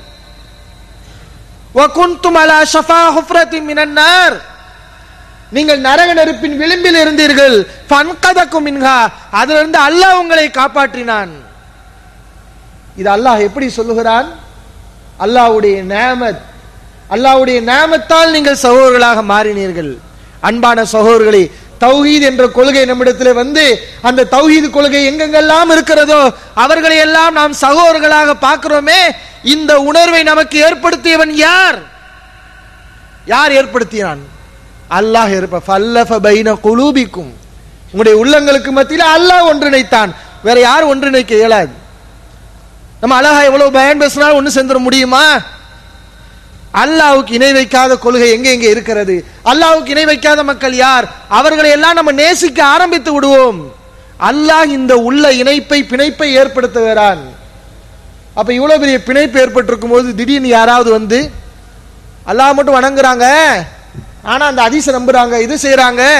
வகுந்தும் அலா ஷஃபா ஹுஃப்ரத்தின் மினன் நார் நீங்கள் நரக நெருப்பின் விளிம்பில் இருந்தீர்கள் ஃபன்கதக்கும் மின்ஹா அதிலிருந்து அல்லாஹ் உங்களை காப்பாற்றினான் இது அல்லாஹ் எப்படி சொல்லுகிறான் அல்லாஹ்வுடைய நேமத் அல்லாஹ்வுடைய நேமத்தால் நீங்கள் சகோதரர்களாக மாறினீர்கள் அன்பான சகோதரர்களே தௌஹீத் என்ற கொள்கை நம்மிடத்தில் வந்து அந்த தௌஹீத் கொள்கை எங்கெங்கெல்லாம் இருக்கிறதோ அவர்களை எல்லாம் நாம் சகோதரர்களாக பார்க்கிறோமே இந்த உணர்வை நமக்கு ஏற்படுத்தியவன் யார் யார் ஏற்படுத்தினான் அல்லாஹ் ஏற்ப ஃபல்லஃப பைன குலூபிக்கும் உங்களுடைய உள்ளங்களுக்கு மத்தியில் அல்லாஹ் ஒன்றிணைத்தான் வேற யார் ஒன்றிணைக்க இயலாது நம்ம அழகா எவ்வளவு பயன் பேசினாலும் ஒன்று சேர்ந்துட முடியுமா அல்லாவுக்கு இணை வைக்காத கொள்கை எங்க எங்க இருக்கிறது அல்லாவுக்கு இணை வைக்காத மக்கள் யார் அவர்களை எல்லாம் நம்ம நேசிக்க ஆரம்பித்து விடுவோம் அல்லாஹ் இந்த உள்ள இணைப்பை பிணைப்பை ஏற்படுத்துகிறான் அப்ப இவ்வளவு பெரிய பிணைப்பு ஏற்பட்டிருக்கும் போது திடீர்னு யாராவது வந்து அல்லாஹ் மட்டும் வணங்குறாங்க ஆனா அந்த அதிச நம்புறாங்க இது செய்யறாங்க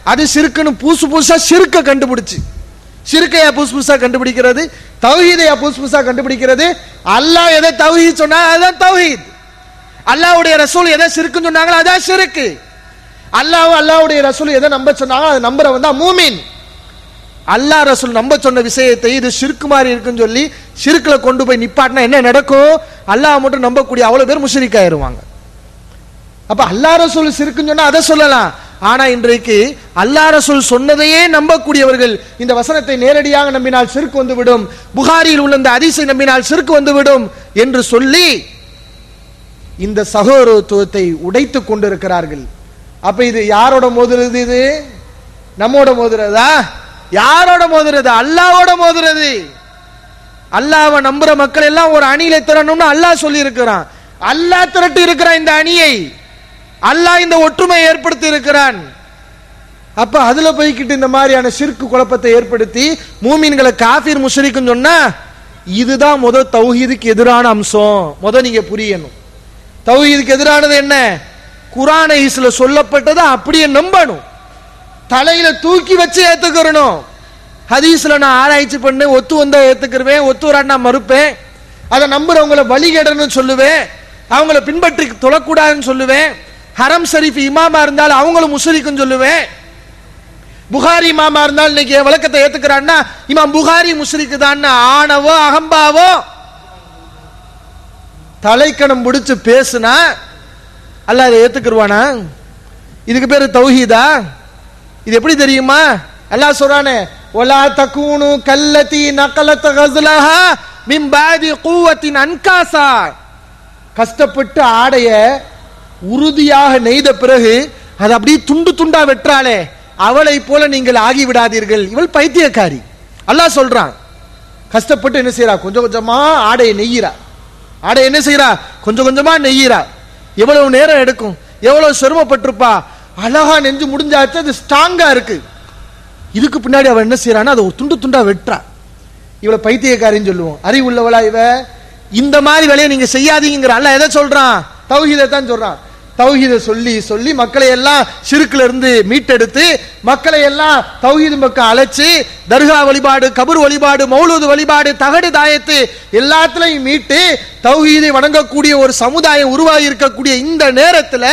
அது சிறுக்குன்னு புதுசு புதுசா சிறுக்க கண்டுபிடிச்சு சிறுக்கையா புதுசு புதுசா கண்டுபிடிக்கிறது தௌஹீதையா புதுசு புதுசா கண்டுபிடிக்கிறது அல்லாஹ் எதை தௌஹீத் சொன்னா அதுதான் தௌஹீத் அல்லாஹ்வுடைய ரசூல் எதை சிறுக்குன்னு சொன்னாங்களோ அதான் சிறுக்கு அல்லாஹ் அல்லாஹ்வுடைய ரசூல் எதை நம்ப சொன்னாங்களோ அதை நம்புறவன் தான் மூமின் அல்லாஹ் ரசூல் நம்ப சொன்ன விஷயத்தை இது சிறுக்கு மாதிரி இருக்குன்னு சொல்லி சிறுக்குல கொண்டு போய் நிப்பாட்டினா என்ன நடக்கும் அல்லாஹ் மட்டும் நம்பக்கூடிய அவ்வளவு பேர் முஷரிக் ஆயிருவாங்க அப்ப அல்லாஹ் ரசூல் சிறுக்குன்னு சொன்னா அதை சொல்லலாம் ஆனா இன்றைக்கு அல்லாஹ் ரசூல் சொன்னதையே நம்பக்கூடியவர்கள் இந்த வசனத்தை நேரடியாக நம்பினால் சிறுக்கு வந்துவிடும் புகாரியில் உள்ள இந்த அதிசை நம்பினால் சிறுக்கு வந்துவிடும் என்று சொல்லி இந்த சகோதரத்துவத்தை உடைத்துக் கொண்டிருக்கிறார்கள் அப்ப இது யாரோட மோதுறது இது நம்மோட மோதுறதா யாரோட மோதுறது அல்லாவோட மோதுறது அல்லாஹ்வை நம்புற மக்கள் எல்லாம் ஒரு அணியில திரணும்னு அல்லாஹ் சொல்லி இருக்கிறான் அல்லாஹ் திரட்டி இருக்கிறான் இந்த அணியை அல்லாஹ் இந்த ஒற்றுமை ஏற்படுத்தி இருக்கிறான் அப்ப அதுல போய்கிட்டு இந்த மாதிரியான சிறுக்கு குழப்பத்தை ஏற்படுத்தி மூமின்களை காஃபிர் முஷரிக்குன்னு சொன்னா இதுதான் முத தௌஹீதுக்கு எதிரான அம்சம் முத நீங்க புரியணும் தௌஹீதுக்கு எதிரானது என்ன குரான ஈஸ்ல சொல்லப்பட்டதை அப்படியே நம்பணும் தலையில தூக்கி வச்சு ஏத்துக்கிறணும் ஹதீஸ்ல நான் ஆராய்ச்சி பண்ணு ஒத்து வந்தா ஏத்துக்கிருவேன் ஒத்து வராட்டி நான் மறுப்பேன் அதை நம்புறவங்களை வழிகேடன்னு சொல்லுவேன் அவங்கள பின்பற்றி தொழக்கூடாதுன்னு சொல்லுவேன் ஹரம் ஷரீஃப் இமாமா இருந்தாலும் அவங்களும் முஷரிக்குன்னு சொல்லுவேன் புகாரி இமாமா இருந்தாலும் இன்னைக்கு என் விளக்கத்தை ஏத்துக்கிறான்னா இமாம் புகாரி முஷரிக்கு தான் ஆணவோ அகம்பாவோ தலைக்கணம் பிடிச்சு பேசுனா அல்லாஹ் அதை ஏத்துக்கிருவானா இதுக்கு பேரு தௌஹீதா இது எப்படி தெரியுமா அல்லாஹ் சொல்றானே ஒலா தக்கூனு கல்லதி நகலத் கஸ்லஹா மின் பாதி குவத்தின் அன்காசா கஷ்டப்பட்டு ஆடைய உறுதியாக நெய்த பிறகு அது அப்படியே துண்டு துண்டா வெற்றாளே அவளை போல நீங்கள் ஆகி விடாதீர்கள் இவள் பைத்தியக்காரி அல்லாஹ் சொல்றான் கஷ்டப்பட்டு என்ன செய்யறா கொஞ்சம் கொஞ்சமா ஆடையை நெய்யிறா ஆடை என்ன செய்யறா கொஞ்சம் கொஞ்சமா நெய்யிறா எவ்வளவு நேரம் எடுக்கும் எவ்வளவு சிரமப்பட்டிருப்பா அழகா நெஞ்சு முடிஞ்சாச்சு அது ஸ்ட்ராங்கா இருக்கு இதுக்கு பின்னாடி அவன் என்ன செய்யறான்னா அதை ஒரு துண்டு துண்டா வெட்டுறா இவளை பைத்தியக்காரின்னு சொல்லுவோம் அறிவுள்ளவளா இவ இந்த மாதிரி வேலையை நீங்க செய்யாதீங்கிற அல்ல எதை சொல்றான் தௌஹீதை தான் சொல்றான் தௌஹீதை சொல்லி சொல்லி மக்களை எல்லாம் சிறுக்குல இருந்து மீட்டெடுத்து மக்களை எல்லாம் தௌஹீது பக்கம் அழைச்சு தர்கா வழிபாடு கபர் வழிபாடு மௌலூது வழிபாடு தகடு தாயத்து எல்லாத்துலயும் மீட்டு தௌஹீதை வணங்கக்கூடிய ஒரு சமுதாயம் உருவாகி இருக்கக்கூடிய இந்த நேரத்துல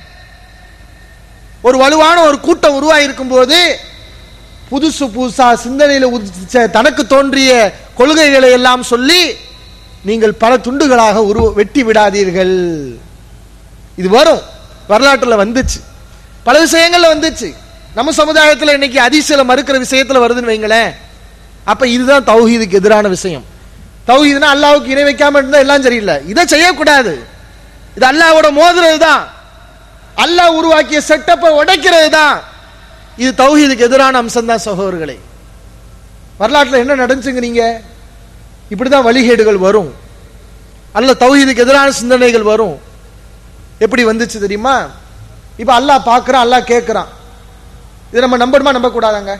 ஒரு வலுவான ஒரு கூட்டம் உருவாகி இருக்கும் போது புதுசு புதுசா சிந்தனையில உதிச்ச தனக்கு தோன்றிய கொள்கைகளை எல்லாம் சொல்லி நீங்கள் பல துண்டுகளாக உரு வெட்டி விடாதீர்கள் இது வரும் வரலாற்றுல வந்துச்சு பல விஷயங்கள்ல வந்துச்சு நம்ம சமுதாயத்துல இன்னைக்கு அதிசயில மறுக்கிற விஷயத்துல வருதுன்னு வைங்களேன் அப்ப இதுதான் தௌஹீதுக்கு எதிரான விஷயம் தௌஹீதுனா அல்லாவுக்கு இணை வைக்காம இருந்தா எல்லாம் சரியில்லை இதை செய்யக்கூடாது இது அல்லாவோட மோதுறது தான் அல்லாஹ் உருவாக்கிய செட்டப்பை உடைக்கிறது தான் இது தௌஹீதுக்கு எதிரான அம்சம் தான் சகோதரர்களே வரலாற்றுல என்ன நடந்துச்சுங்க நீங்க இப்படிதான் வழிகேடுகள் வரும் அல்ல தௌஹீதுக்கு எதிரான சிந்தனைகள் வரும் எப்படி வந்துச்சு தெரியுமா இப்ப அல்லாஹ் பார்க்கறான் அல்லாஹ் கேட்கறான் இது நம்ம நம்பணுமா நம்ப கூடாதாங்க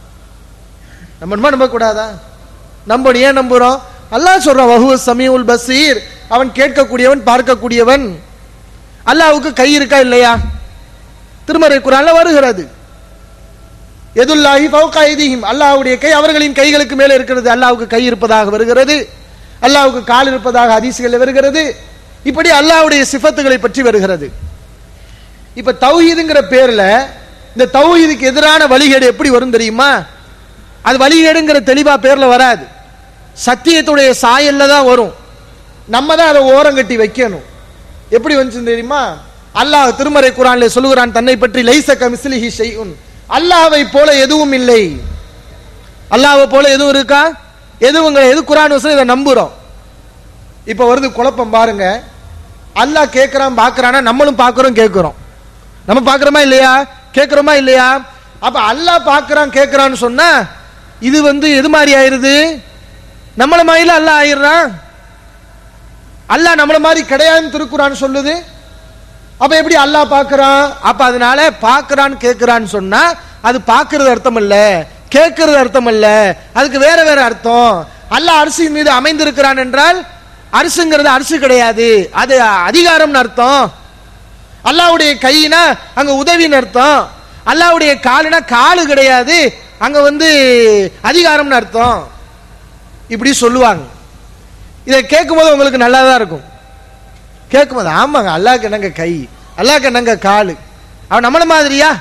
நம்பணுமா நம்ப கூடாதா நம்பணும் ஏன் நம்புறோம் அல்லாஹ் சொல்றான் வஹுவ சமீஉல் பசீர் அவன் கேட்கக்கூடியவன் பார்க்கக்கூடியவன் அல்லாஹ்வுக்கு கை இருக்கா இல்லையா திருமறை குரான்ல வருகிறது எதுல்லாஹி ஃபௌகா ஐதீஹிம் அல்லாஹ்வுடைய கை அவர்களின் கைகளுக்கு மேலே இருக்கிறது அல்லாஹ்வுக்கு கை இருப்பதாக வருகிறது அல்லாஹ்வுக்கு கால் இருப்பதாக ஹதீஸ்கள் வருகிறது இப்படி அல்லாஹ்வுடைய சிஃபத்துகளை பற்றி வருகிறது இப்ப தௌஹீதுங்கிற பேர்ல இந்த தௌஹீதுக்கு எதிரான வழிகேடு எப்படி வரும் தெரியுமா அது வழிகேடுங்கிற தெளிவா பேர்ல வராது சத்தியத்துடைய சாயல்ல தான் வரும் நம்ம தான் அதை ஓரங்கட்டி வைக்கணும் எப்படி வந்துச்சு தெரியுமா அல்லாஹ் திருமறை குரான்ல சொல்லுகிறான் தன்னை பற்றி லைச கமிஸ்லிஹி ஷைஉன் அல்லாஹ்வை போல எதுவும் இல்லை அல்லாஹ்வை போல எதுவும் இருக்கா எதுவும் கிடையாது. எது குரான் வசனம் இதை நம்புறோம் இப்ப வருது குழப்பம் பாருங்க அல்லாஹ் கேட்கறான் பார்க்கறானா நம்மளும் பார்க்கறோம் கேட்கிறோம் நம்ம பார்க்கறோமா இல்லையா கேட்கறோமா இல்லையா அப்ப அல்லாஹ் பார்க்கறான் கேட்கறான்னு சொன்னா இது வந்து எது மாதிரி ஆயிருது நம்மள மாதிரில அல்லாஹ் ஆயிடுறான் அல்லாஹ் நம்மள மாதிரி கிடையாதுன்னு திருக்குறான் சொல்லுது அப்ப எப்படி அல்லாஹ் பார்க்கறான் அப்ப அதனால பார்க்கறான் கேட்கறான்னு சொன்னா அது பார்க்கறது அர்த்தம் இல்ல கேட்கறது அர்த்தம் இல்ல அதுக்கு வேற வேற அர்த்தம் அல்லாஹ் அரிசியின் மீது அமைந்திருக்கிறான் என்றால் அரிசுங்கிறது அரிசி கிடையாது அது அதிகாரம்னு அர்த்தம் அல்லாஹ்வுடைய கையினா அங்க உதவின்னு அர்த்தம் அல்லாவுடைய காலுனா காலு கிடையாது அங்க வந்து அதிகாரம்னு அர்த்தம் இப்படி சொல்லுவாங்க இதை கேட்கும்போது உங்களுக்கு நல்லா தான் இருக்கும் கேட்கும்போது ஆமாங்க அல்லாஹ்க்கு என்னங்க கை அல்லாஹ்க்கு என்னங்க காலு அவன் நம்மள மாதிரியா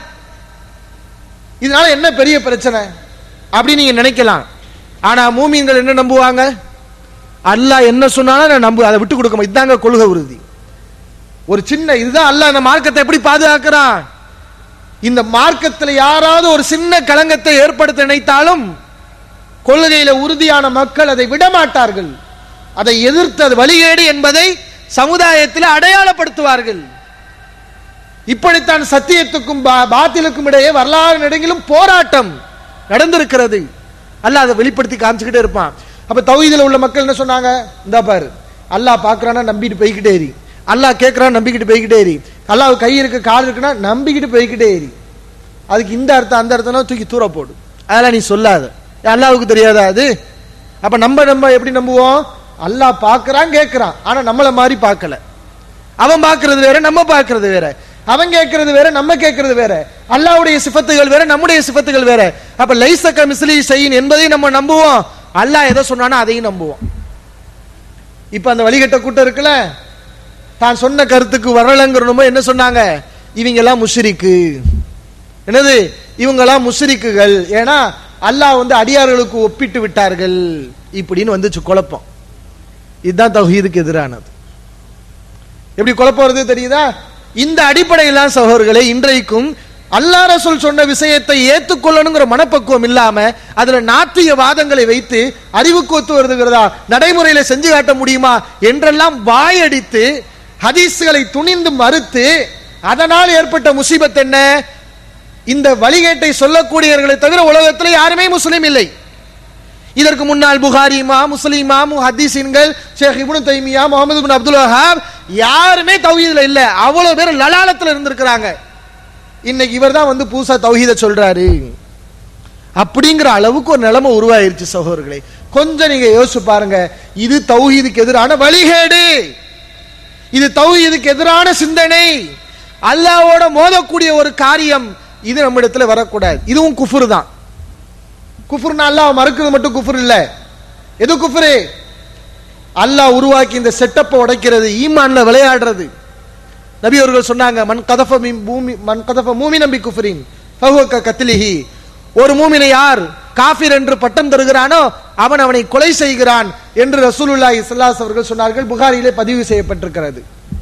இதனால என்ன பெரிய பிரச்சனை அப்படி நீங்க நினைக்கலாம் ஆனா மூமின்கள் என்ன நம்புவாங்க அல்லாஹ் என்ன சொன்னாலும் நான் நம்பு அதை விட்டு கொடுக்க மாட்டேன். இதாங்க கொள்கை உறுதி ஒரு சின்ன இதுதான் அல்லாஹ் இந்த மார்க்கத்தை எப்படி பாதுகாக்கிறான் இந்த மார்க்கத்தில் யாராவது ஒரு சின்ன களங்கத்தை ஏற்படுத்த நினைத்தாலும் கொள்கையில உறுதியான மக்கள் அதை விட மாட்டார்கள் அதை எதிர்த்து அது வழிகேடு என்பதை சமுதாயத்தில் அடையாளப்படுத்துவார்கள் இப்படித்தான் சத்தியத்துக்கும் பா- பாத்திலுக்கும் இடையே வரலாறு நெடுங்கிலும் போராட்டம் நடந்திருக்கிறது அல்லாஹ் அதை வெளிப்படுத்தி காமிச்சுக்கிட்டே இருப்பான் அப்ப தௌஹீதுல உள்ள மக்கள் என்ன சொன்னாங்க இந்தா பாரு அல்லாஹ் பார்க்கறானா நம்பிட்டு போய்கிட்டே ஏறி அல்லாஹ் கேட்கறான் நம்பிக்கிட்டு போய்கிட்டே ஏறி அல்லாஹ் கை இருக்கு கால் இருக்குன்னா நம்பிக்கிட்டு போய்கிட்டே ஏறி அதுக்கு இந்த அர்த்தம் அந்த அர்த்தம்லாம் தூக்கி தூர போடு அதெல்லாம் நீ சொல்லாத அல்லாவுக்கு தெரியாதா அது அப்ப நம்ம நம்ம எப்படி நம்புவோம் அல்லாஹ் பார்க்கறான் கேட்கறான் ஆனா நம்மள மாதிரி பார்க்கல அவன் பார்க்கிறது வேற நம்ம பார்க்கிறது வேற அவன் கேட்கறது வேற நம்ம கேட்கறது வேற அல்லாஹ்வுடைய சிஃபத்துகள் வேற நம்முடைய சிஃபத்துகள் வேற அப்ப லைசக்க மிஸ்லி செய்யின் என்பதையும் நம்ம நம்புவோம் அல்லாஹ் எதை சொன்னானோ அதையும் நம்புவோம் இப்ப அந்த வழிகட்ட கூட்டம் இருக்குல்ல தான் சொன்ன கருத்துக்கு வரலங்கிறனுமோ என்ன சொன்னாங்க இவங்க எல்லாம் முஷ்ரிக்கு என்னது இவங்கெல்லாம் முஷ்ரிக்குகள் ஏன்னா அல்லாஹ் வந்து அடியார்களுக்கு ஒப்பிட்டு விட்டார்கள் இப்படின்னு வந்துச்சு குழப்பம் இதுதான் தௌஹீதுக்கு எதிரானது எப்படி குழப்பம் வருது தெரியுதா இந்த அடிப்படையிலாம் சகோதரர்களே இன்றைக்கும் அல்லா ரசூல் சொன்ன விஷயத்தை ஏத்துக்கொள்ளணுங்கிற மனப்பக்குவம் இல்லாம அதுல நாத்திய வாதங்களை வைத்து அறிவுக்கு ஒத்து வருதுகிறதா நடைமுறையில செஞ்சு காட்ட முடியுமா என்றெல்லாம் வாயடித்து ஹதீஸ்களை துணிந்து மறுத்து அதனால் ஏற்பட்ட முசீபத் என்ன இந்த வழிகேட்டை சொல்லக்கூடியவர்களை தவிர உலகத்தில் யாருமே முஸ்லீம் இல்லை இதற்கு முன்னால் புகாரிமா முஸ்லிமா ஹதீசின்கள் ஷேக் இப்னு தைமியா முகமது பின் அப்துல் வஹாப் யாருமே தௌஹீதுல இல்ல அவ்வளவு பேர் லலாலத்துல இருந்திருக்கிறாங்க இன்னைக்கு இவர் தான் வந்து புதுசா தௌஹீத சொல்றாரு அப்படிங்கிற அளவுக்கு ஒரு நிலைமை உருவாயிருச்சு சகோதரர்களே கொஞ்சம் நீங்க யோசிச்சு பாருங்க இது தௌஹீதுக்கு எதிரான வழிகேடு இது தௌஹீதுக்கு எதிரான சிந்தனை அல்லாஹ்வோட மோதக்கூடிய ஒரு காரியம் இது நம்மிடத்துல வரக்கூடாது இதுவும் குஃபுர் தான் குஃபுர்னா அல்லாஹ் மறுக்கிறது மட்டும் குஃபுர் இல்ல எது குஃபுரு அல்லாஹ் உருவாக்கி இந்த செட்டப்பை உடைக்கிறது ஈமான்ல விளையாடுறது நபி அவர்கள் சொன்னாங்க மன் கதஃப மின் பூமி மன் கதஃப மூமி நம்பி குஃபரின் ஃபஹுவ கத்லிஹி ஒரு மூமினை யார் காஃபிர் என்று பட்டம் தருகிறானோ அவன் அவனை கொலை செய்கிறான் என்று ரசூலுல்லாஹி ஸல்லல்லாஹு அவர்கள் சொன்னார்கள் புகாரியிலே பதிவு செய்யப்பட்டிருக்கிறது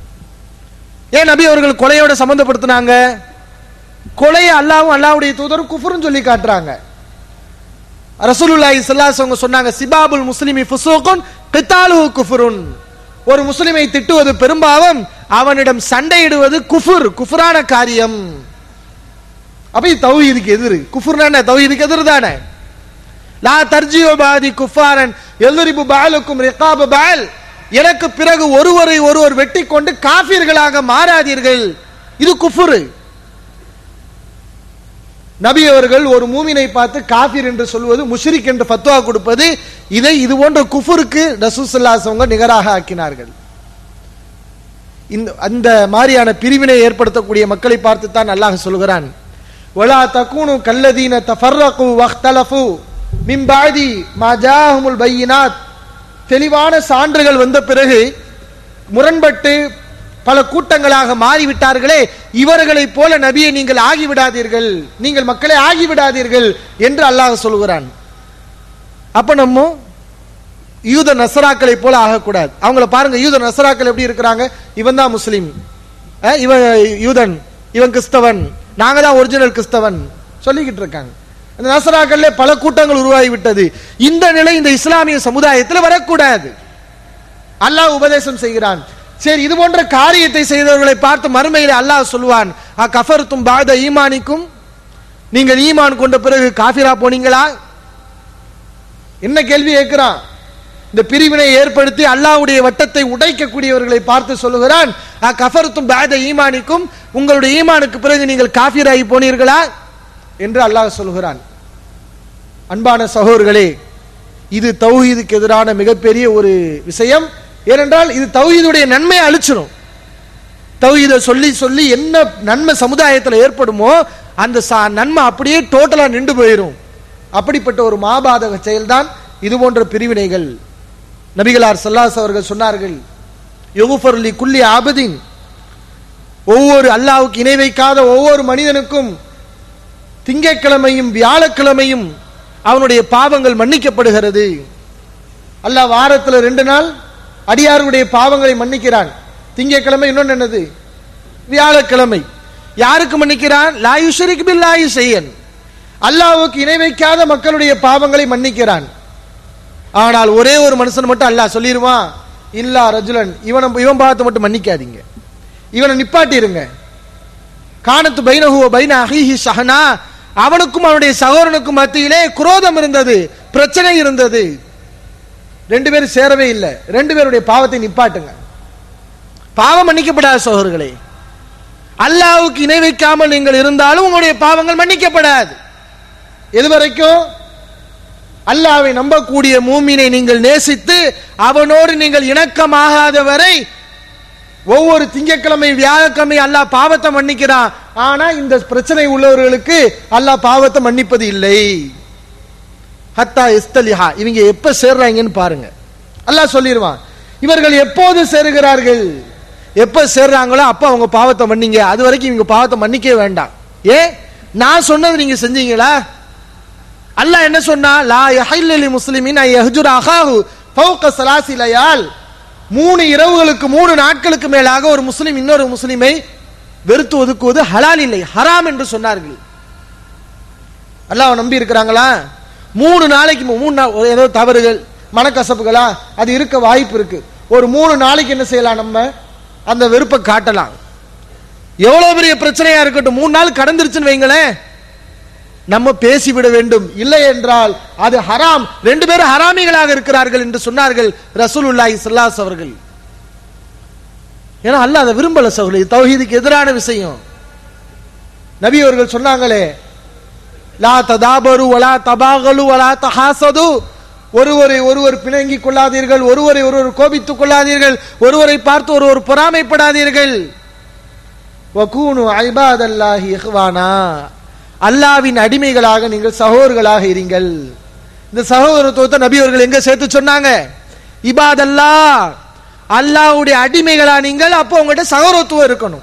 ஏன் நபி அவர்கள் கொலையோட சம்பந்தப்படுத்தினாங்க கொலையை அல்லாவும் அல்லாவுடைய தூதரும் குஃபுர்னு சொல்லி காட்டுறாங்க ரசூலுல்லாஹி ஸல்லல்லாஹு அலைஹி வஸல்லம் சொன்னாங்க சிபாபுல் முஸ்லிமி ஃபுசூகுன் கிதாலுஹு குஃபுருன் ஒரு முஸ்லிமை திட்டுவது பெரும்பாவம் அவனிடம் சண்டையிடுவது குஃபுர் குஃபுரான காரியம் அப்ப இது தௌஹீதுக்கு எதிர் குஃபுர்னா என்ன தௌஹீதுக்கு எதிர் தானே லா தர்ஜியோ பாதி குஃபாரன் எல்லுரிபு பாலுக்கும் ரிகாபு பால் எனக்கு பிறகு ஒருவரை ஒருவர் வெட்டி கொண்டு காஃபிர்களாக மாறாதீர்கள் இது குஃபுரு நபி அவர்கள் ஒரு மூமினை பார்த்து காஃபிர் என்று சொல்வது முஷ்ரிக் என்று ஃபத்வா கொடுப்பது இதை இது போன்ற குஃபுருக்கு ரசூசல்லாசவங்க நிகராக ஆக்கினார்கள் இந்த அந்த மாதிரியான பிரிவினை ஏற்படுத்தக்கூடிய மக்களை பார்த்து தான் அல்லாஹ் சொல்கிறான் வலா தக்கூனு கல்லதீன தஃபர்ரகு வக்தலஃபு மின் பாதி மா ஜாஹுமுல் பையினாத் தெளிவான சான்றுகள் வந்த பிறகு முரண்பட்டு பல கூட்டங்களாக மாறிவிட்டார்களே இவர்களைப் போல நபியை நீங்கள் ஆகிவிடாதீர்கள் நீங்கள் மக்களை ஆகிவிடாதீர்கள் என்று அல்லாஹ் சொல்கிறான் அப்ப நம்ம யூத நசராக்களை போல ஆகக்கூடாது அவங்கள பாருங்க யூத நசராக்கள் எப்படி இருக்கிறாங்க இவன் தான் முஸ்லீம் அஹ், இவன் யூதன் இவன் கிறிஸ்தவன் நாங்க தான் ஒரிஜினல் கிறிஸ்தவன் சொல்லிக்கிட்டு இருக்காங்க அந்த நசராக்கள்ல பல கூட்டங்கள் உருவாகி விட்டது இந்த நிலை இந்த இஸ்லாமிய சமுதாயத்தில் வரக்கூடாது அல்லாஹ் உபதேசம் செய்கிறான் சரி இது போன்ற காரியத்தை செய்தவர்களை பார்த்து மறுமையில அல்லாஹ் சொல்லுவான் அ கஃபர்த்தும் பாத ஈமானிக்கும் நீங்கள் ஈமான் கொண்ட பிறகு காஃபிரா போனீங்களா என்ன கேள்வி கேட்கிறான் இந்த பிரிவினை ஏற்படுத்தி அல்லாஹ்வுடைய வட்டத்தை உடைக்கக்கூடியவர்களை பார்த்து சொல்லுகிறான் அ கஃபர்த்தும் பாத ஈமானிக்கும் உங்களுடைய ஈமானுக்கு பிறகு நீங்கள் காஃபிராகி போனீர்களா என்று அல்லாஹ் சொல்கிறான் அன்பான சகோதரர்களே இது தௌஹீதுக்கு எதிரான மிகப்பெரிய ஒரு விஷயம் ஏனென்றால் இது தௌஹீதுடைய நன்மையை அழிச்சிடும் தௌஹீதை சொல்லி சொல்லி என்ன நன்மை சமுதாயத்தில் ஏற்படுமோ அந்த சா- நன்மை அப்படியே டோட்டலா நின்று போயிடும் அப்படிப்பட்ட ஒரு மாபாதக செயல்தான் இது போன்ற பிரிவினைகள் நபிகளார் சல்லாஸ் அவர்கள் சொன்னார்கள் யுகுஃபர்லி குல்லி ஆபதின் ஒவ்வொரு அல்லாஹ்வுக்கு இணை வைக்காத ஒவ்வொரு மனிதனுக்கும் திங்கட்கிழமையும் வியாழக்கிழமையும் அவனுடைய பாவங்கள் மன்னிக்கப்படுகிறது அல்லாஹ் வாரத்துல ரெண்டு நாள் அடியாருடைய பாவங்களை மன்னிக்கிறான் திங்கட்கிழமை இன்னொன்னு என்னது வியாழக்கிழமை யாருக்கு மன்னிக்கிறான் லாயுஷரிக் பில்லாயு செய்யன் அல்லாஹ்வுக்கு இணை வைக்காத மக்களுடைய பாவங்களை மன்னிக்கிறான் ஆனால் ஒரே ஒரு மனுஷன் மட்டும் அல்லாஹ் சொல்லிடுவான் இல்லா ரஜுலன் இவனை இவன் பாவத்தை மட்டும் மன்னிக்காதீங்க இவனை நிப்பாட்டிருங்க காணத்து பைனஹுவ பைன அஹீஹி ஷஹனா அவனுக்கும் அவனுடைய சகோதரனுக்கும் மத்தியிலே குரோதம் இருந்தது பிரச்சனை இருந்தது ரெண்டு பேரும் சேரவே இல்லை ரெண்டு பேருடைய பாவத்தை நிப்பாட்டுங்க பாவம் மன்னிக்கப்படாத சகோதரர்களே அல்லாஹ்வுக்கு இணை வைக்காமல் நீங்கள் இருந்தாலும் உங்களுடைய பாவங்கள் மன்னிக்கப்படாது எது வரைக்கும் அல்லாஹ்வை நம்பக்கூடிய மூமினை நீங்கள் நேசித்து அவனோடு நீங்கள் இணக்கமாகாத வரை ஒவ்வொரு திங்கட்கிழமை வியாழக்கிழமை அல்லாஹ் பாவத்தை மன்னிக்கிறான் ஆனா இந்த பிரச்சனை உள்ளவர்களுக்கு அல்லாஹ் பாவத்தை மன்னிப்பது இல்லை ஹத்தா இஸ்தலிஹா இவங்க எப்ப சேர்றாங்கன்னு பாருங்க அல்லாஹ் சொல்லிடுவான் இவர்கள் எப்போது சேருகிறார்கள் எப்ப சேர்றாங்களோ அப்ப அவங்க பாவத்தை மன்னிங்க அது வரைக்கும் இவங்க பாவத்தை மன்னிக்கவே வேண்டாம் ஏ நான் சொன்னது நீங்க செஞ்சீங்களா அல்லாஹ் என்ன சொன்னா லா யஹில்லி முஸ்லிமின் ஐ யஹ்ஜுர அஹாஹு ஃபௌக ஸலாசி லயால் மூணு இரவுகளுக்கு மூணு நாட்களுக்கு மேலாக ஒரு முஸ்லிம் இன்னொரு முஸ்லிமை வெறுத்து ஒதுக்குவது ஹலால் இல்லை ஹராம் என்று சொன்னார்கள் அல்லாஹ் நம்பி இருக்கிறாங்களா மூணு நாளைக்கு மு- மூணு நாள் ஒரு ஏதோ தவறுகள் மனக்கசப்புகளா அது இருக்க வாய்ப்பு இருக்கு ஒரு மூணு நாளைக்கு என்ன செய்யலாம் நம்ம அந்த வெறுப்பை காட்டலாம் எவ்வளவு பெரிய பிரச்சனையா இருக்கட்டும் மூணு நாள் கடந்துருச்சுன்னு வைங்களேன் நம்ம பேசிவிட வேண்டும் இல்லை என்றால் அது ஹராம் ரெண்டு பேரும் ஹராமிகளாக இருக்கிறார்கள் என்று சொன்னார்கள் ரசூலுல்லாஹி ஸல்லல்லாஹு அவர்கள் ஏன்னா அல்லாஹ் அதை விரும்பல சகோதரி தௌஹீதுக்கு எதிரான விஷயம் நபி அவர்கள் சொன்னாங்களே லா ததாபரு வலா தபாகலு வலா தஹாசது ஒருவரை ஒருவர் பிணங்கிக் கொள்ளாதீர்கள் ஒருவரை ஒருவர் கோபித்துக் கொள்ளாதீர்கள் ஒருவரை பார்த்து ஒருவர் பொறாமைப்படாதீர்கள் வகூனு ஐபாதல்லாஹி இஹ்வானா அல்லாவின் அடிமைகளாக நீங்கள் சகோதரர்களாக இருங்கள் இந்த சகோதரத்துவத்தை நபி அவர்கள் எங்க சேர்த்து சொன்னாங்க இபாதல்லா அல்லாஹ்வுடைய அடிமைகளா நீங்கள் அப்போ உங்கள்கிட்ட சகோதரத்துவம் இருக்கணும்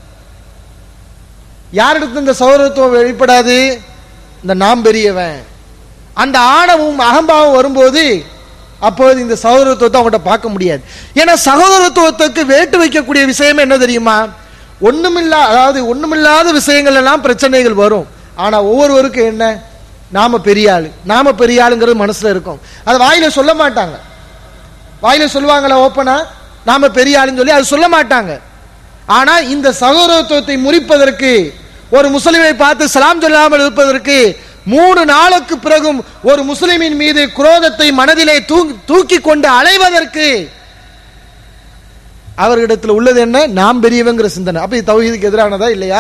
யாரிடத்துல இந்த சகோதரத்துவம் வெளிப்படாது இந்த நாம் பெரியவன் அந்த ஆணவம் அகம்பாவம் வரும்போது அப்போது இந்த சகோதரத்துவத்தை அவங்கள்ட்ட பார்க்க முடியாது ஏன்னா சகோதரத்துவத்துக்கு வேட்டு வைக்கக்கூடிய விஷயம் என்ன தெரியுமா ஒண்ணுமில்லா அதாவது ஒண்ணுமில்லாத விஷயங்கள் எல்லாம் பிரச்சனைகள் வரும் ஆனா ஒவ்வொருவருக்கும் என்ன நாம பெரிய ஆளு நாம பெரிய ஆளுங்கிறது மனசுல இருக்கும் அது வாயில சொல்ல மாட்டாங்க வாயில சொல்லுவாங்களா ஓப்பனா நாம பெரிய ஆளுன்னு சொல்லி அது சொல்ல மாட்டாங்க ஆனா இந்த சகோதரத்துவத்தை முறிப்பதற்கு ஒரு முஸ்லிமை பார்த்து சலாம் சொல்லாமல் இருப்பதற்கு மூணு நாளுக்கு பிறகும் ஒரு முஸ்லிமின் மீது குரோதத்தை மனதிலே தூ- தூக்கி கொண்டு அலைவதற்கு அவர்களிடத்தில் உள்ளது என்ன நாம் பெரியவங்கிற சிந்தனை அப்ப இது தௌஹீதுக்கு எதிரானதா இல்லையா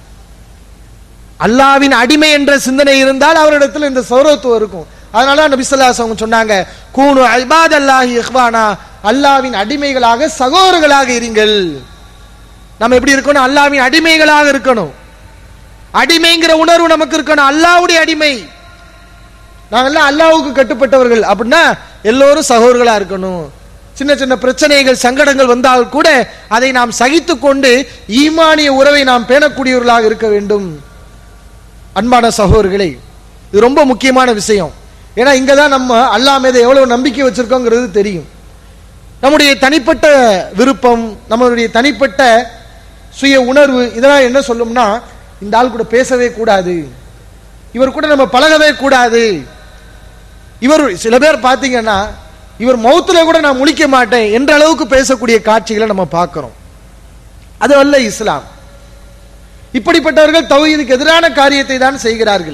அல்லாவின் அடிமை என்ற சிந்தனை இருந்தால் அவரிடத்தில் இந்த சௌரத்துவம் இருக்கும் அதனால நபி ஸல்லல்லாஹு அலைஹி வஸல்லம் சொன்னாங்க கூனு இபாதல்லாஹி இஹ்வானா அல்லாவின் அடிமைகளாக சகோதரர்களாக இருங்கள் நம்ம எப்படி இருக்கணும் அல்லாவின் அடிமைகளாக இருக்கணும் அடிமைங்கிற உணர்வு நமக்கு இருக்கணும் அல்லாஹ்வுடைய அடிமை நாங்கெல்லாம் அல்லாஹ்வுக்கு கட்டுப்பட்டவர்கள் அப்படின்னா எல்லோரும் சகோதரர்களா இருக்கணும் சின்ன சின்ன பிரச்சனைகள் சங்கடங்கள் வந்தால் கூட அதை நாம் சகித்துக் கொண்டு ஈமானிய உறவை நாம் பேணக்கூடியவர்களாக இருக்க வேண்டும் அன்பான சகோதரர்களே இது ரொம்ப முக்கியமான விஷயம் ஏன்னா இங்க தான் நம்ம அல்லாஹ் மீது எவ்வளவு நம்பிக்கை வச்சிருக்கோங்கிறது தெரியும் நம்முடைய தனிப்பட்ட விருப்பம் நம்மளுடைய தனிப்பட்ட சுய உணர்வு இதெல்லாம் என்ன சொல்லும்னா இந்த ஆள் கூட பேசவே கூடாது இவர் கூட நம்ம பழகவே கூடாது இவர் சில பேர் பார்த்தீங்கன்னா இவர் மௌத்துல கூட நான் முழிக்க மாட்டேன் என்ற அளவுக்கு பேசக்கூடிய காட்சிகளை நம்ம பார்க்கிறோம் அது அல்ல இஸ்லாம் இப்படிப்பட்டவர்கள் தௌஹீதுக்கு எதிரான காரியத்தை தான் செய்கிறார்கள்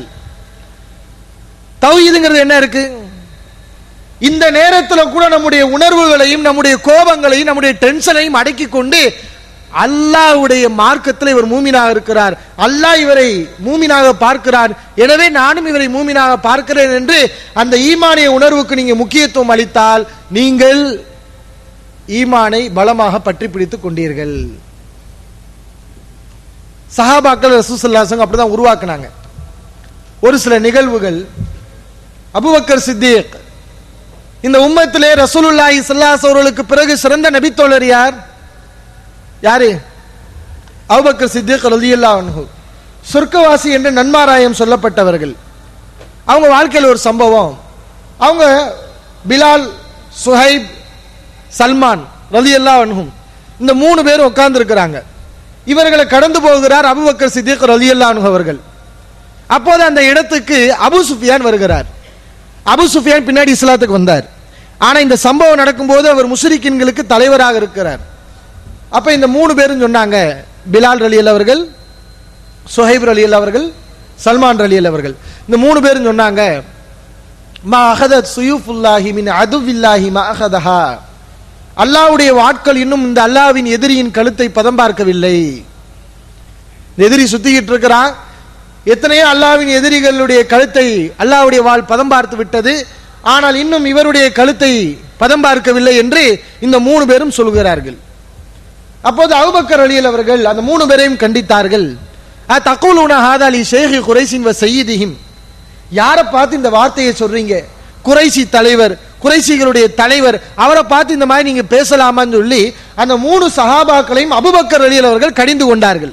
தௌஹீதுங்கிறது என்ன இருக்கு இந்த நேரத்தில் கூட நம்முடைய உணர்வுகளையும் நம்முடைய கோபங்களையும் நம்முடைய டென்ஷனையும் அடக்கி கொண்டு அல்லாஹ்வுடைய மார்க்கத்தில் இவர் மூமினாக இருக்கிறார் அல்லாஹ் இவரை மூமினாக பார்க்கிறார் எனவே நானும் இவரை மூமினாக பார்க்கிறேன் என்று அந்த ஈமானிய உணர்வுக்கு நீங்க முக்கியத்துவம் அளித்தால் நீங்கள் ஈமானை பலமாக பற்றி பிடித்துக் கொண்டீர்கள் சஹாபாக்கள் ரசூசல்லாசங்க அப்படிதான் உருவாக்குனாங்க ஒரு சில நிகழ்வுகள் அபுபக்கர் சித்திக் இந்த உம்மத்திலே ரசூலுல்லாஹி ஸல்லல்லாஹு அவர்களுக்கு பிறகு சிறந்த நபித்தோழர் யார் யாரு அபுபக்கர் சித்திக் ரலியல்லாஹு அன்ஹு சொர்க்கவாசி என்று நன்மாராயம் சொல்லப்பட்டவர்கள் அவங்க வாழ்க்கையில் ஒரு சம்பவம் அவங்க பிலால் சுஹைப் சல்மான் ரலியல்லாஹு அன்ஹும் இந்த மூணு பேரும் உட்கார்ந்து இருக்கிறாங்க இவர்களை கடந்து போகிறார் அபுபக்கர் சித்திக் ரலியல்லாஹு அன்ஹு அவர்கள் அப்போது அந்த இடத்துக்கு அபு சுஃபியான் வருகிறார் அபு சுஃபியான் பின்னாடி இஸ்லாத்துக்கு வந்தார் ஆனா இந்த சம்பவம் நடக்கும்போது அவர் முஸ்ரிக்கின்களுக்கு தலைவராக இருக்கிறார் அப்ப இந்த மூணு பேரும் சொன்னாங்க பிலால் ரலியல் அவர்கள் சுஹைப் ரலியல் அவர்கள் சல்மான் ரலியல் அவர்கள் இந்த மூணு பேரும் சொன்னாங்க மா அகதத் சுயூஃபுல்லாஹி மின் அதுவில்லாஹி மா அகதஹா அல்லாஹ்வுடைய வாட்கள் இன்னும் இந்த அல்லாஹ்வின் எதிரியின் கழுத்தை பதம் பார்க்கவில்லை இந்த எதிரி சுத்திக்கிட்டு இருக்கிறான் எத்தனையோ அல்லாஹ்வின் எதிரிகளுடைய கழுத்தை அல்லாஹ்வுடைய வாள் பதம் பார்த்து விட்டது ஆனால் இன்னும் இவருடைய கழுத்தை பதம் பார்க்கவில்லை என்று இந்த மூணு பேரும் சொல்கிறார்கள் அப்போது அபுபக்கர் அலியல் அவர்கள் அந்த மூணு பேரையும் கண்டித்தார்கள் தக்கூலுன ஹாதாலி ஷேஹி குறைசின் வ சையீதிஹிம் யாரை பார்த்து இந்த வார்த்தையை சொல்றீங்க குறைசி தலைவர் குறைசிகளுடைய தலைவர் அவரை பார்த்து இந்த மாதிரி நீங்க பேசலாமான்னு சொல்லி அந்த மூணு சஹாபாக்களையும் அபுபக்கர் அலியல் அவர்கள் கடிந்து கொண்டார்கள்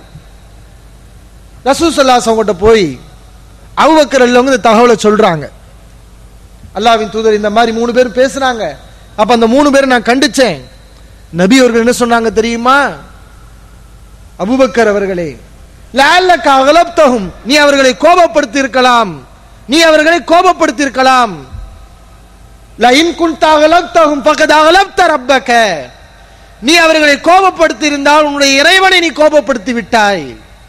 ரசூசல்லாஸ் அவங்ககிட்ட போய் அபுபக்கர் அலியல் அவங்க இந்த தகவலை சொல்றாங்க அல்லாவின் தூதர் இந்த மாதிரி மூணு பேர் பேசுறாங்க அப்ப அந்த மூணு பேரை நான் கண்டிச்சேன் நபி அவர்கள் என்ன சொன்னாங்க தெரியுமா அபுபக்கர் அவர்களே லால்லக்க அகலப்தகும் நீ அவர்களை கோபப்படுத்தி இருக்கலாம் நீ அவர்களை கோபப்படுத்தி இருக்கலாம் லைன் குன்தா அகலப்தகும் பக்கத்து அகலப்த ரப்பக்க நீ அவர்களை கோபப்படுத்தி இருந்தால் உன்னுடைய இறைவனை நீ கோபப்படுத்தி விட்டாய்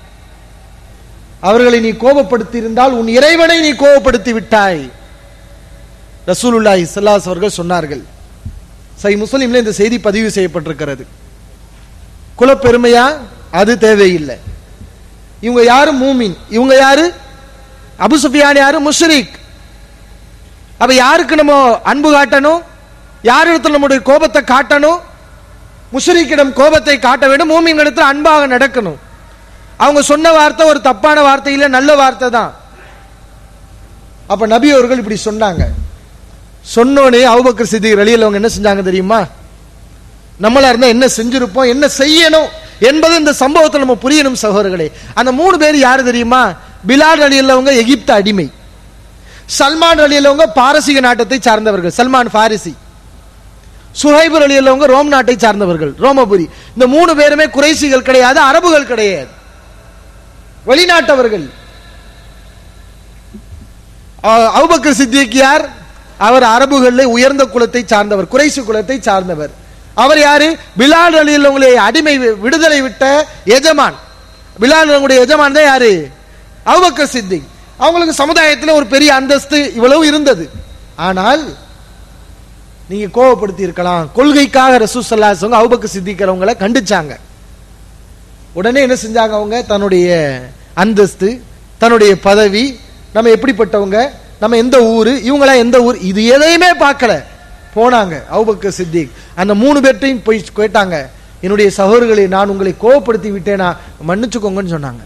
அவர்களை நீ கோபப்படுத்தி இருந்தால் உன் இறைவனை நீ கோபப்படுத்தி விட்டாய் ரசூலுல்லாஹி ஸல்லல்லாஹு அவர்கள் சொன்னார்கள் சை முஸ்லிம்ல இந்த செய்தி பதிவு செய்யப்பட்டிருக்கிறது குலப்பெருமையா அது தேவையில்லை இவங்க யாரு மூமின் இவங்க யாரு அபு சுஃபியான் யாரு முஷ்ரிக் அப்ப யாருக்கு நம்ம அன்பு காட்டணும் யார் இடத்துல நம்முடைய கோபத்தை காட்டணும் முஷ்ரிக்கிடம் கோபத்தை காட்ட வேண்டும் மூமின் இடத்துல அன்பாக நடக்கணும் அவங்க சொன்ன வார்த்தை ஒரு தப்பான வார்த்தை இல்ல நல்ல வார்த்தை தான் அப்ப நபி அவர்கள் இப்படி சொன்னாங்க சொன்னோனே அவுபக்கர் சித்திக் ரலியல் அவங்க என்ன செஞ்சாங்க தெரியுமா நம்மளா இருந்தா என்ன செஞ்சிருப்போம் என்ன செய்யணும் என்பது இந்த சம்பவத்தில் நம்ம புரியணும் சகோதரர்களே அந்த மூணு பேர் யாரு தெரியுமா பிலால் அலி அல்லவங்க எகிப்து அடிமை சல்மான் அலி அல்லவங்க பாரசீக நாட்டத்தை சார்ந்தவர்கள் சல்மான் பாரிசி சுஹைபர் அலி அல்லவங்க ரோம் நாட்டை சார்ந்தவர்கள் ரோமபுரி இந்த மூணு பேருமே குறைசிகள் கிடையாது அரபுகள் கிடையாது வெளிநாட்டவர்கள் அவுபக்கர் சித்திக் யார் அவர் அரபுகளில் உயர்ந்த குலத்தை சார்ந்தவர் குறைசி குலத்தை சார்ந்தவர் அவர் யாரு பிலால் அலி உங்களை அடிமை விடுதலை விட்ட எஜமான் பிலால் உங்களுடைய எஜமான் தான் யாரு அவுபக்கர் சித்திக் அவங்களுக்கு சமுதாயத்தில் ஒரு பெரிய அந்தஸ்து இவ்வளவு இருந்தது ஆனால் நீங்க கோவப்படுத்தி இருக்கலாம் கொள்கைக்காக ரசூசல்லாசவங்க அவுபக்கர் சித்திக்கிறவங்களை கண்டிச்சாங்க உடனே என்ன செஞ்சாங்க அவங்க தன்னுடைய அந்தஸ்து தன்னுடைய பதவி நம்ம எப்படிப்பட்டவங்க நம்ம எந்த ஊரு இவங்களாம் எந்த ஊர் இது எதையுமே பார்க்கல போனாங்க அவுபக்கர் சித்திக் அந்த மூணு பேர்ட்டையும் போய் கேட்டாங்க என்னுடைய சகோதரர்களை நான் உங்களை கோவப்படுத்தி விட்டேனா மன்னிச்சுக்கோங்கன்னு சொன்னாங்க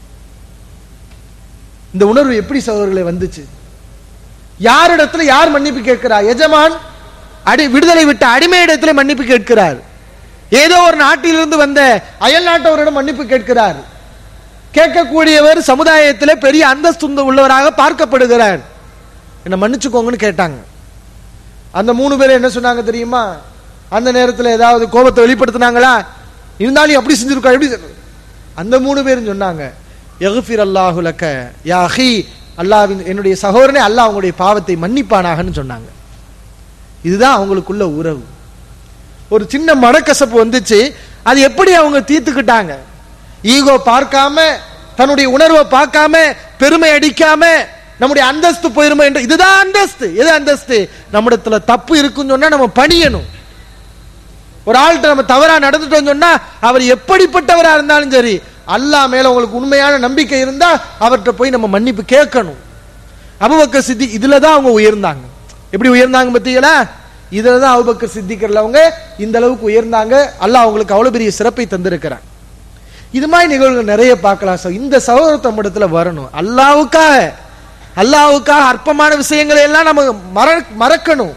இந்த உணர்வு எப்படி சகோதரர்களை வந்துச்சு யாரிடத்துல யார் மன்னிப்பு கேட்கிறார் எஜமான் அடி விடுதலை விட்ட அடிமை இடத்துல மன்னிப்பு கேட்கிறார் ஏதோ ஒரு நாட்டிலிருந்து வந்த அயல் நாட்டவரிடம் மன்னிப்பு கேட்கிறார் கேட்கக்கூடியவர் சமுதாயத்தில் பெரிய அந்தஸ்து உள்ளவராக பார்க்கப்படுகிறார் என்ன மன்னிச்சுக்கோங்கன்னு கேட்டாங்க அந்த மூணு பேரும் என்ன சொன்னாங்க தெரியுமா அந்த நேரத்தில் ஏதாவது கோபத்தை வெளிப்படுத்தினாங்களா இருந்தாலும் அப்படி செஞ்சிருக்கா எப்படி அந்த மூணு பேரும் சொன்னாங்க எகுஃபிர் அல்லாஹுலக்க யா அஹி அல்லாவின் என்னுடைய சகோதரனே அல்லாஹ் அவங்களுடைய பாவத்தை மன்னிப்பானாகன்னு சொன்னாங்க இதுதான் அவங்களுக்குள்ள உறவு ஒரு சின்ன மனக்கசப்பு வந்துச்சு அது எப்படி அவங்க தீர்த்துக்கிட்டாங்க ஈகோ பார்க்காம தன்னுடைய உணர்வை பார்க்காம பெருமை அடிக்காம நம்முடைய அந்தஸ்து போயிருமோ என்று இதுதான் அந்தஸ்து எது அந்தஸ்து நம்மிடத்துல தப்பு இருக்குன்னு சொன்னா நம்ம பணியணும் ஒரு ஆள்கிட்ட நம்ம தவறா நடந்துட்டோம் சொன்னா அவர் எப்படிப்பட்டவரா இருந்தாலும் சரி அல்லாஹ் மேல உங்களுக்கு உண்மையான நம்பிக்கை இருந்தா அவர்கிட்ட போய் நம்ம மன்னிப்பு கேட்கணும் அபுபக்கர் சித்தி இதுல தான் அவங்க உயர்ந்தாங்க எப்படி உயர்ந்தாங்க பத்தீங்களா இதுல தான் அபுபக்கர் சித்திக்கிறவங்க இந்த அளவுக்கு உயர்ந்தாங்க அல்லாஹ் அவங்களுக்கு அவ்வளவு பெரிய சிறப்பை தந்திருக்கிறான் இது மாதிரி நிகழ்வுகள் நிறைய பார்க்கலாம் சார் இந்த சகோதரத்தம் இடத்துல வரணும் அல்லாவுக்காக அல்லாவுக்காக அற்பமான விஷயங்களை எல்லாம் நம்ம மற மறக்கணும்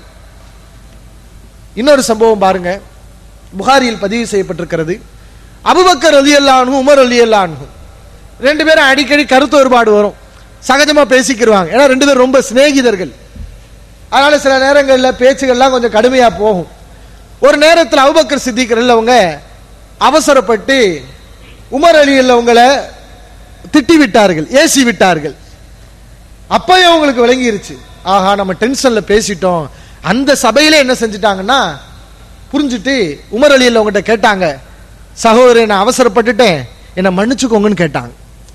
இன்னொரு சம்பவம் பாருங்க புகாரியில் பதிவு செய்யப்பட்டிருக்கிறது அபுபக்கர் அலி அல்லானு உமர் அலி அல்லானு ரெண்டு பேரும் அடிக்கடி கருத்து வேறுபாடு வரும் சகஜமா பேசிக்கிருவாங்க ஏன்னா ரெண்டு பேரும் ரொம்ப சிநேகிதர்கள் அதனால சில நேரங்களில் பேச்சுகள்லாம் கொஞ்சம் கடுமையா போகும் ஒரு நேரத்தில் அபுபக்கர் சித்திகர் அவங்க அவசரப்பட்டு உமர் அலி அவங்கள திட்டி விட்டார்கள் ஏசி விட்டார்கள் அப்பயே அவங்களுக்கு விளங்கிருச்சு ஆஹா நம்ம டென்ஷன்ல பேசிட்டோம் அந்த சபையில என்ன செஞ்சுட்டாங்கன்னா புரிஞ்சுட்டு உமர் அலி அவங்ககிட்ட கேட்டாங்க சகோதரன் நான் அவசரப்பட்டுட்டேன் என்னை மன்னிச்சுக்கோங்கன்னு கேட்டாங்க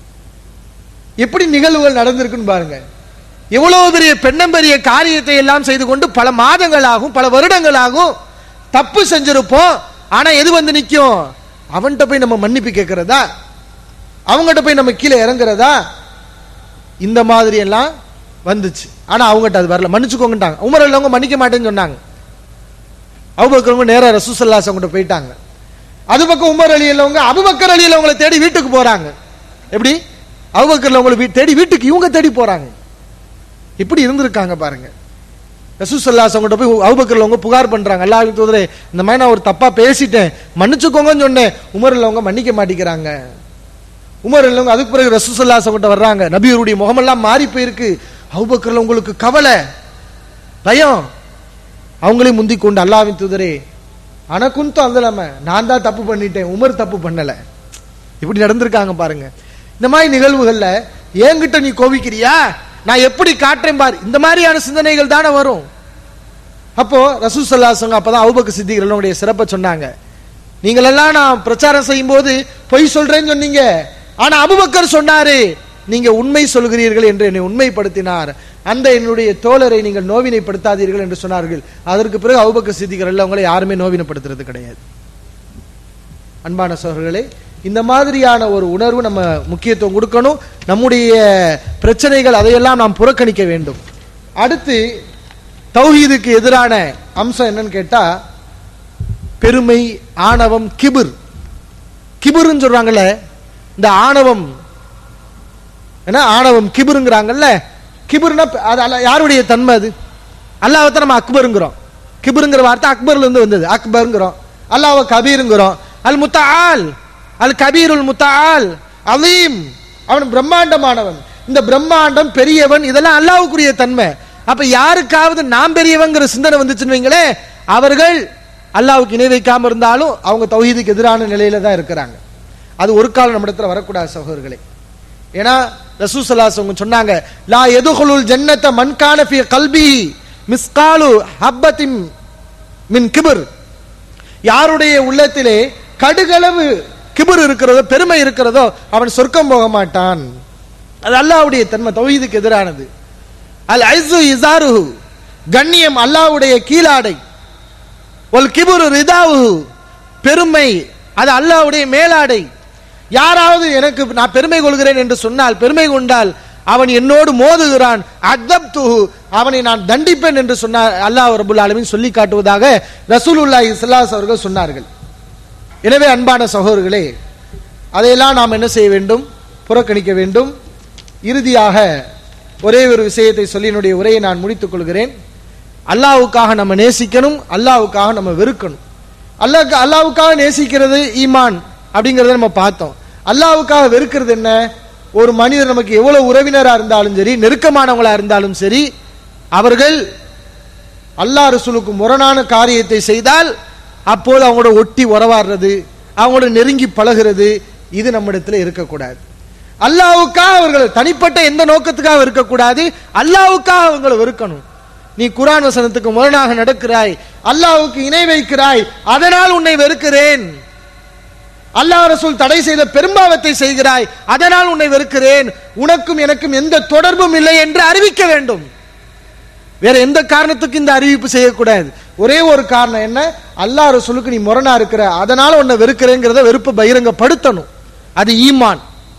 எப்படி நிகழ்வுகள் நடந்திருக்குன்னு பாருங்க எவ்வளவு பெரிய பெண்ணம்பெரிய காரியத்தை எல்லாம் செய்து கொண்டு பல மாதங்களாகும் பல வருடங்களாகும் தப்பு செஞ்சிருப்போம் ஆனா எது வந்து நிக்கும் அவன்கிட்ட போய் நம்ம மன்னிப்பு கேட்கறதா அவங்ககிட்ட போய் நம்ம கீழே இறங்குறதா இந்த மாதிரி எல்லாம் வந்துச்சு ஆனா அவங்ககிட்ட அது வரல மன்னிச்சுக்கோங்கட்டாங்க உமர் அவங்க மன்னிக்க மாட்டேன்னு சொன்னாங்க அபுபக்கரவங்க நேரா ரசூசல்லாஸ் அவங்ககிட்ட போயிட்டாங்க அது பக்கம் உமர் அலி இல்லவங்க அபுபக்கர் அலி அவங்களை தேடி வீட்டுக்கு போறாங்க எப்படி அபுபக்கர்ல அவங்களை வீ- தேடி வீட்டுக்கு இவங்க தேடி போறாங்க இப்படி இருந்திருக்காங்க பாருங்க ரசூசல்லாஸ் அவங்ககிட்ட போய் அபுபக்கர்ல அவங்க புகார் பண்றாங்க அல்லாஹ் தூதரே இந்த மாதிரி நான் ஒரு தப்பா பேசிட்டேன் மன்னிச்சுக்கோங்கன்னு சொன்னேன் உமர் அவங்க மன்னிக்க மாட்டேங்கிறாங்க உமர் இல்லவங்க அதுக்கு பிறகு ரசூசல்லாஸ் அவங்ககிட்ட வர்றாங்க நபியருடைய முகமெல்லாம் மாறி போயிருக்கு அபுபக்கர்ல உங்களுக்கு கவலை பயம் அவங்களையும் முந்தி கொண்டு அல்லாவின் தூதரே அனக்குந்தும் அந்த நான் தான் தப்பு பண்ணிட்டேன் உமர் தப்பு பண்ணல இப்படி நடந்திருக்காங்க பாருங்க இந்த மாதிரி நிகழ்வுகள்ல என்கிட்ட நீ கோவிக்கிறியா நான் எப்படி காட்டுறேன் பாரு இந்த மாதிரியான சிந்தனைகள் தானே வரும் அப்போ ரசூல் சல்லாசங்க அப்பதான் அவுபக்க சித்திகளுடைய சிறப்பை சொன்னாங்க நீங்கள் எல்லாம் நான் பிரச்சாரம் செய்யும் போது பொய் சொல்றேன்னு சொன்னீங்க ஆனா அபுபக்கர் சொன்னாரு நீங்க உண்மை சொல்கிறீர்கள் என்று என்னை உண்மைப்படுத்தினார் அந்த என்னுடைய தோழரை நீங்கள் நோவினைப்படுத்தாதீர்கள் என்று சொன்னார்கள் அதற்கு பிறகு அபுபக்கர் சித்திகள் அவங்களை யாருமே நோவினைப்படுத்துறது கிடையாது அன்பான சோழர்களே இந்த மாதிரியான ஒரு உணர்வு நம்ம முக்கியத்துவம் கொடுக்கணும் நம்முடைய பிரச்சனைகள் அதையெல்லாம் நாம் புறக்கணிக்க வேண்டும் அடுத்து தௌஹீதுக்கு எதிரான அம்சம் என்னன்னு கேட்டா பெருமை ஆணவம் கிபிர் கிபிர்னு சொல்றாங்கல்ல இந்த ஆணவம் என்ன ஆணவம் கிபிருங்கிறாங்கல்ல கிபிர்னா அது அல்ல- யாருடைய தன்மை அது அல்லாஹ்வை நம்ம அக்பருங்கிறோம் கிபிருங்கிற வார்த்தை அக்பர்ல இருந்து வந்தது அக்பருங்கிறோம் அல்லாஹ் கபீருங்கிறோம் அல் முத்தால் அல் கபீருல் முத்தால் அலீம் அவன் பிரம்மாண்டமானவன் இந்த பிரம்மாண்டம் பெரியவன் இதெல்லாம் அல்லாஹ்வுக்குரிய தன்மை அப்ப யாருக்காவது நாம் பெரியவங்கிற சிந்தனை வந்துச்சுன்னு வைங்களேன் அவர்கள் அல்லாஹ்வுக்கு இணை வைக்காம இருந்தாலும் அவங்க தௌஹீதுக்கு எதிரான நிலையில தான் இருக்கிறாங்க அது ஒரு காலம் நம்ம இடத்துல வரக்கூடாது சகோதரர்களே ஏன்னா ரசூசல்லாஸ் அவங்க சொன்னாங்க லா எதுகுலுல் ஜன்னத்த மன்கான ஃபி கல்பி மிஸ்காலு ஹப்பத்தின் மின் கிபிர் யாருடைய உள்ளத்திலே கடுகளவு கிபிர் இருக்கிறதோ பெருமை இருக்கிறதோ அவன் சொர்க்கம் போக மாட்டான் அது அல்லாஹ்வுடைய தன்மை தௌஹீதுக்கு எதிரானது அல் ஐசு இசாருஹு கண்ணியம் அல்லாஹ்வுடைய கீழாடை ஒல் கிபுரு ரிதாவுஹு பெருமை அது அல்லாஹ்வுடைய மேலாடை யாராவது எனக்கு நான் பெருமை கொள்கிறேன் என்று சொன்னால் பெருமை கொண்டால் அவன் என்னோடு மோதுகிறான் அத்தப்துஹு அவனை நான் தண்டிப்பேன் என்று சொன்னார் அல்லாஹ் ரபுல் ஆலமீன் சொல்லி காட்டுவதாக ரசூலுல்லாஹி ஸல்லல்லாஹு அவர்கள் சொன்னார்கள் எனவே அன்பான சகோதரர்களே அதையெல்லாம் நாம் என்ன செய்ய வேண்டும் புறக்கணிக்க வேண்டும் இறுதியாக ஒரே ஒரு விஷயத்தை சொல்லி என்னுடைய உரையை நான் முடித்துக் கொள்கிறேன் அல்லாஹ்வுக்காக நம்ம நேசிக்கணும் அல்லாஹ்வுக்காக நம்ம வெறுக்கணும் அல்லாஹ் அல்லாஹ்வுக்காக நேசிக்கிறது ஈமான் அப்படிங்கறத நம்ம பார்த்தோம் அல்லாஹ்வுக்காக வெறுக்கிறது என்ன ஒரு மனிதர் நமக்கு எவ்வளவு உறவினரா இருந்தாலும் சரி நெருக்கமானவங்களா இருந்தாலும் சரி அவர்கள் அல்லாஹ் ரசூலுக்கு முரணான காரியத்தை செய்தால் அப்போது அவங்களோட ஒட்டி உறவாடுறது அவங்களோட நெருங்கி பழகுறது இது நம்மிடத்துல இருக்கக்கூடாது அல்லாஹ்வுக்காக அவர்கள் தனிப்பட்ட எந்த நோக்கத்துக்காக இருக்கக்கூடாது அல்லாஹ்வுக்காக அவங்களை வெறுக்கணும் நீ குர்ஆன் வசனத்துக்கு முரணாக நடக்கிறாய் அல்லாஹ்வுக்கு இணை வைக்கிறாய் அதனால் உன்னை வெறுக்கிறேன் அல்லாஹ் ரசூல் தடை செய்த பெரும்பாவத்தை செய்கிறாய் அதனால் உன்னை வெறுக்கிறேன் உனக்கும் எனக்கும் எந்த தொடர்பும் இல்லை என்று அறிவிக்க வேண்டும் வேற எந்த காரணத்துக்கு இந்த அறிவிப்பு செய்யக்கூடாது ஒரே ஒரு காரணம் என்ன அல்லாஹ் ரசூலுக்கு நீ முரணா இருக்கிற அதனால உன்னை வெறுக்கிறேங்கிறத வெறுப்பை பகிரங்கப்படுத்தணும் அது ஈமான்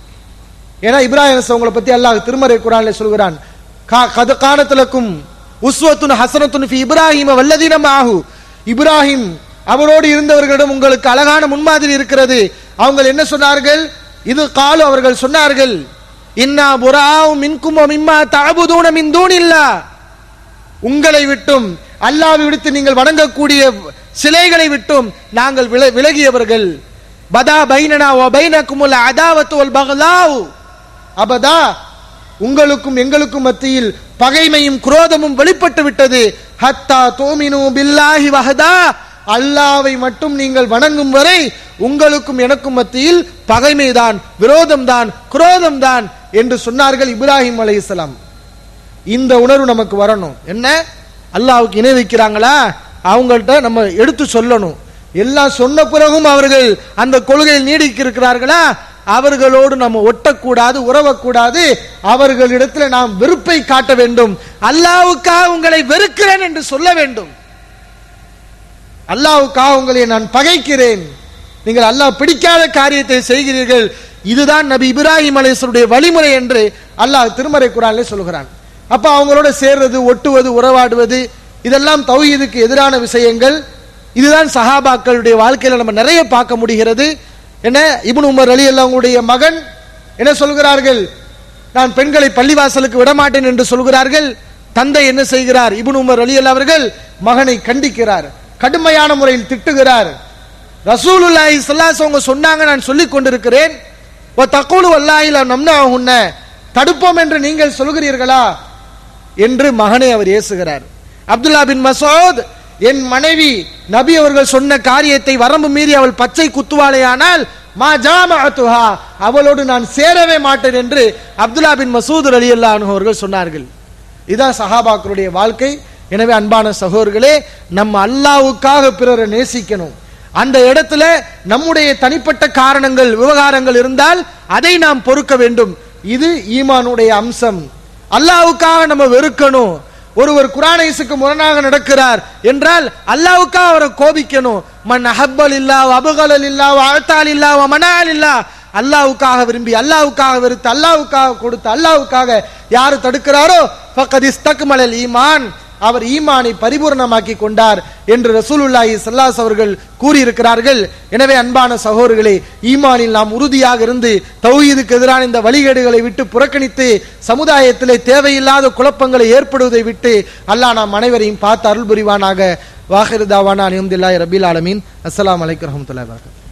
ஏன்னா இப்ராஹிம் அவங்களை பத்தி அல்லாஹ் திருமறை குரான்ல சொல்கிறான் கா- கத காலத்திலக்கும் உஸ்வத்துன் ஹசனத்துன் ஃபி இப்ராஹிம வல்லதீனம் ஆகு இப்ராஹிம் அவரோடு இருந்தவர்களிடம் உங்களுக்கு அழகான முன்மாதிரி இருக்கிறது அவங்க என்ன சொன்னார்கள் இது காலு அவர்கள் சொன்னார்கள் இன்னா புராவு மின்கும் மிம்மா தாபுதூன மின் தூணில்லா உங்களை விட்டும் அல்லாவை விடுத்து நீங்கள் வணங்கக்கூடிய சிலைகளை விட்டும் நாங்கள் வில- விலகியவர்கள் பதா பைனனா வ பைனக்குமுல் அதாவத்து வல் பகலாவ் அபதா உங்களுக்கும் எங்களுக்கும் மத்தியில் பகைமையும் குரோதமும் வெளிப்பட்டு விட்டது ஹத்தா தோமினு பில்லாஹி வஹதா அல்லாவை மட்டும் நீங்கள் வணங்கும் வரை உங்களுக்கும் எனக்கும் மத்தியில் பகைமைதான் விரோதம்தான் குரோதம்தான் என்று சொன்னார்கள் இப்ராஹிம் அலைஹிஸ்ஸலாம் இந்த உணர்வு நமக்கு வரணும் என்ன அல்லாஹ்வுக்கு இணை வைக்கிறாங்களா அவங்கள்ட்ட நம்ம எடுத்து சொல்லணும் எல்லாம் சொன்ன பிறகும் அவர்கள் அந்த கொள்கையில் நீடிக்க இருக்கிறார்களா அவர்களோடு நம்ம ஒட்டக்கூடாது உறவக்கூடாது அவர்களிடத்தில் நாம் வெறுப்பை காட்ட வேண்டும் அல்லாவுக்காக உங்களை வெறுக்கிறேன் என்று சொல்ல வேண்டும் அல்லாவுக்காக உங்களை நான் பகைக்கிறேன் நீங்கள் அல்லாஹ் பிடிக்காத காரியத்தை செய்கிறீர்கள் இதுதான் நபி இப்ராஹிம் அலைஹிஸ்ஸலாமுடைய வழிமுறை என்று அல்லாஹ் திருமறை குரானிலே சொல்கிறான் அப்ப அவங்களோட சேர்றது ஒட்டுவது உறவாடுவது இதெல்லாம் தௌஹீதுக்கு எதிரான விஷயங்கள் இதுதான் சஹாபாக்களுடைய வாழ்க்கையில நம்ம நிறைய பார்க்க முடிகிறது என்ன இப்னு உமர் அலி அல்லாவுடைய மகன் என்ன சொல்கிறார்கள் நான் பெண்களை பள்ளிவாசலுக்கு விடமாட்டேன் என்று சொல்கிறார்கள் தந்தை என்ன செய்கிறார் இப்னு உமர் அலி அல்லா அவர்கள் மகனை கண்டிக்கிறார் கடுமையான முறையில் திட்டுகிறார் ரசூலுல்லாஹி ஸல்லல்லாஹு அவங்க சொன்னாங்க நான் சொல்லிக் கொண்டிருக்கிறேன் வ தக்கூலு வல்லாஹி லா நம்னஹுன்ன தடுப்போம் என்று நீங்கள் சொல்கிறீர்களா என்று மகனை அவர் ஏசுகிறார் அப்துல்லா பின் மசூத் என் மனைவி நபி அவர்கள் சொன்ன காரியத்தை வரம்பு மீறி அவள் பச்சை குத்துவாளையானால் மா ஜாமஅத்துஹா அவளோடு நான் சேரவே மாட்டேன் என்று அப்துல்லா பின் மசூத் ரலியல்லாஹு அன்ஹு அவர்கள் சொன்னார்கள் இதான் சஹாபாக்களுடைய வாழ்க்கை எனவே அன்பான சகோதரர்களே நம்ம அல்லாவுக்காக பிறரை நேசிக்கணும் அந்த இடத்துல நம்முடைய தனிப்பட்ட காரணங்கள் விவகாரங்கள் இருந்தால் அதை நாம் பொறுக்க வேண்டும் இது ஈமானுடைய அம்சம் அல்லாவுக்காக நம்ம வெறுக்கணும் ஒருவர் குரானைசுக்கு முரணாக நடக்கிறார் என்றால் அல்லாவுக்காக அவரை கோபிக்கணும் மன் அஹப்பல் இல்லா அபுகலல் இல்லா அழ்த்தால் இல்லா மனால் இல்லா அல்லாவுக்காக விரும்பி அல்லாவுக்காக வெறுத்து அல்லாவுக்காக கொடுத்து அல்லாவுக்காக யாரு தடுக்கிறாரோ ஃபக்கத் இஸ்தக்மலல் ஈமான் அவர் ஈமானை பரிபூர்ணமாக்கி கொண்டார் என்று ரசூலுல்லாஹி ஸல்லல்லாஹு அவர்கள் கூறியிருக்கிறார்கள் எனவே அன்பான சகோதரர்களே ஈமானில் நாம் உறுதியாக இருந்து தௌஹீதுக்கு எதிரான இந்த வழிகேடுகளை விட்டு புறக்கணித்து சமுதாயத்திலே தேவையில்லாத குழப்பங்களை ஏற்படுவதை விட்டு அல்லாஹ் நாம் அனைவரையும் பார்த்து அருள் புரிவானாக வாஹிர் தாவானா அலிஹம்துல்லாஹி ரபில் ஆலமீன் அஸ்ஸலாமு அலைக்கும் வரஹ்மத்துல்லாஹி வபரகாத்துஹு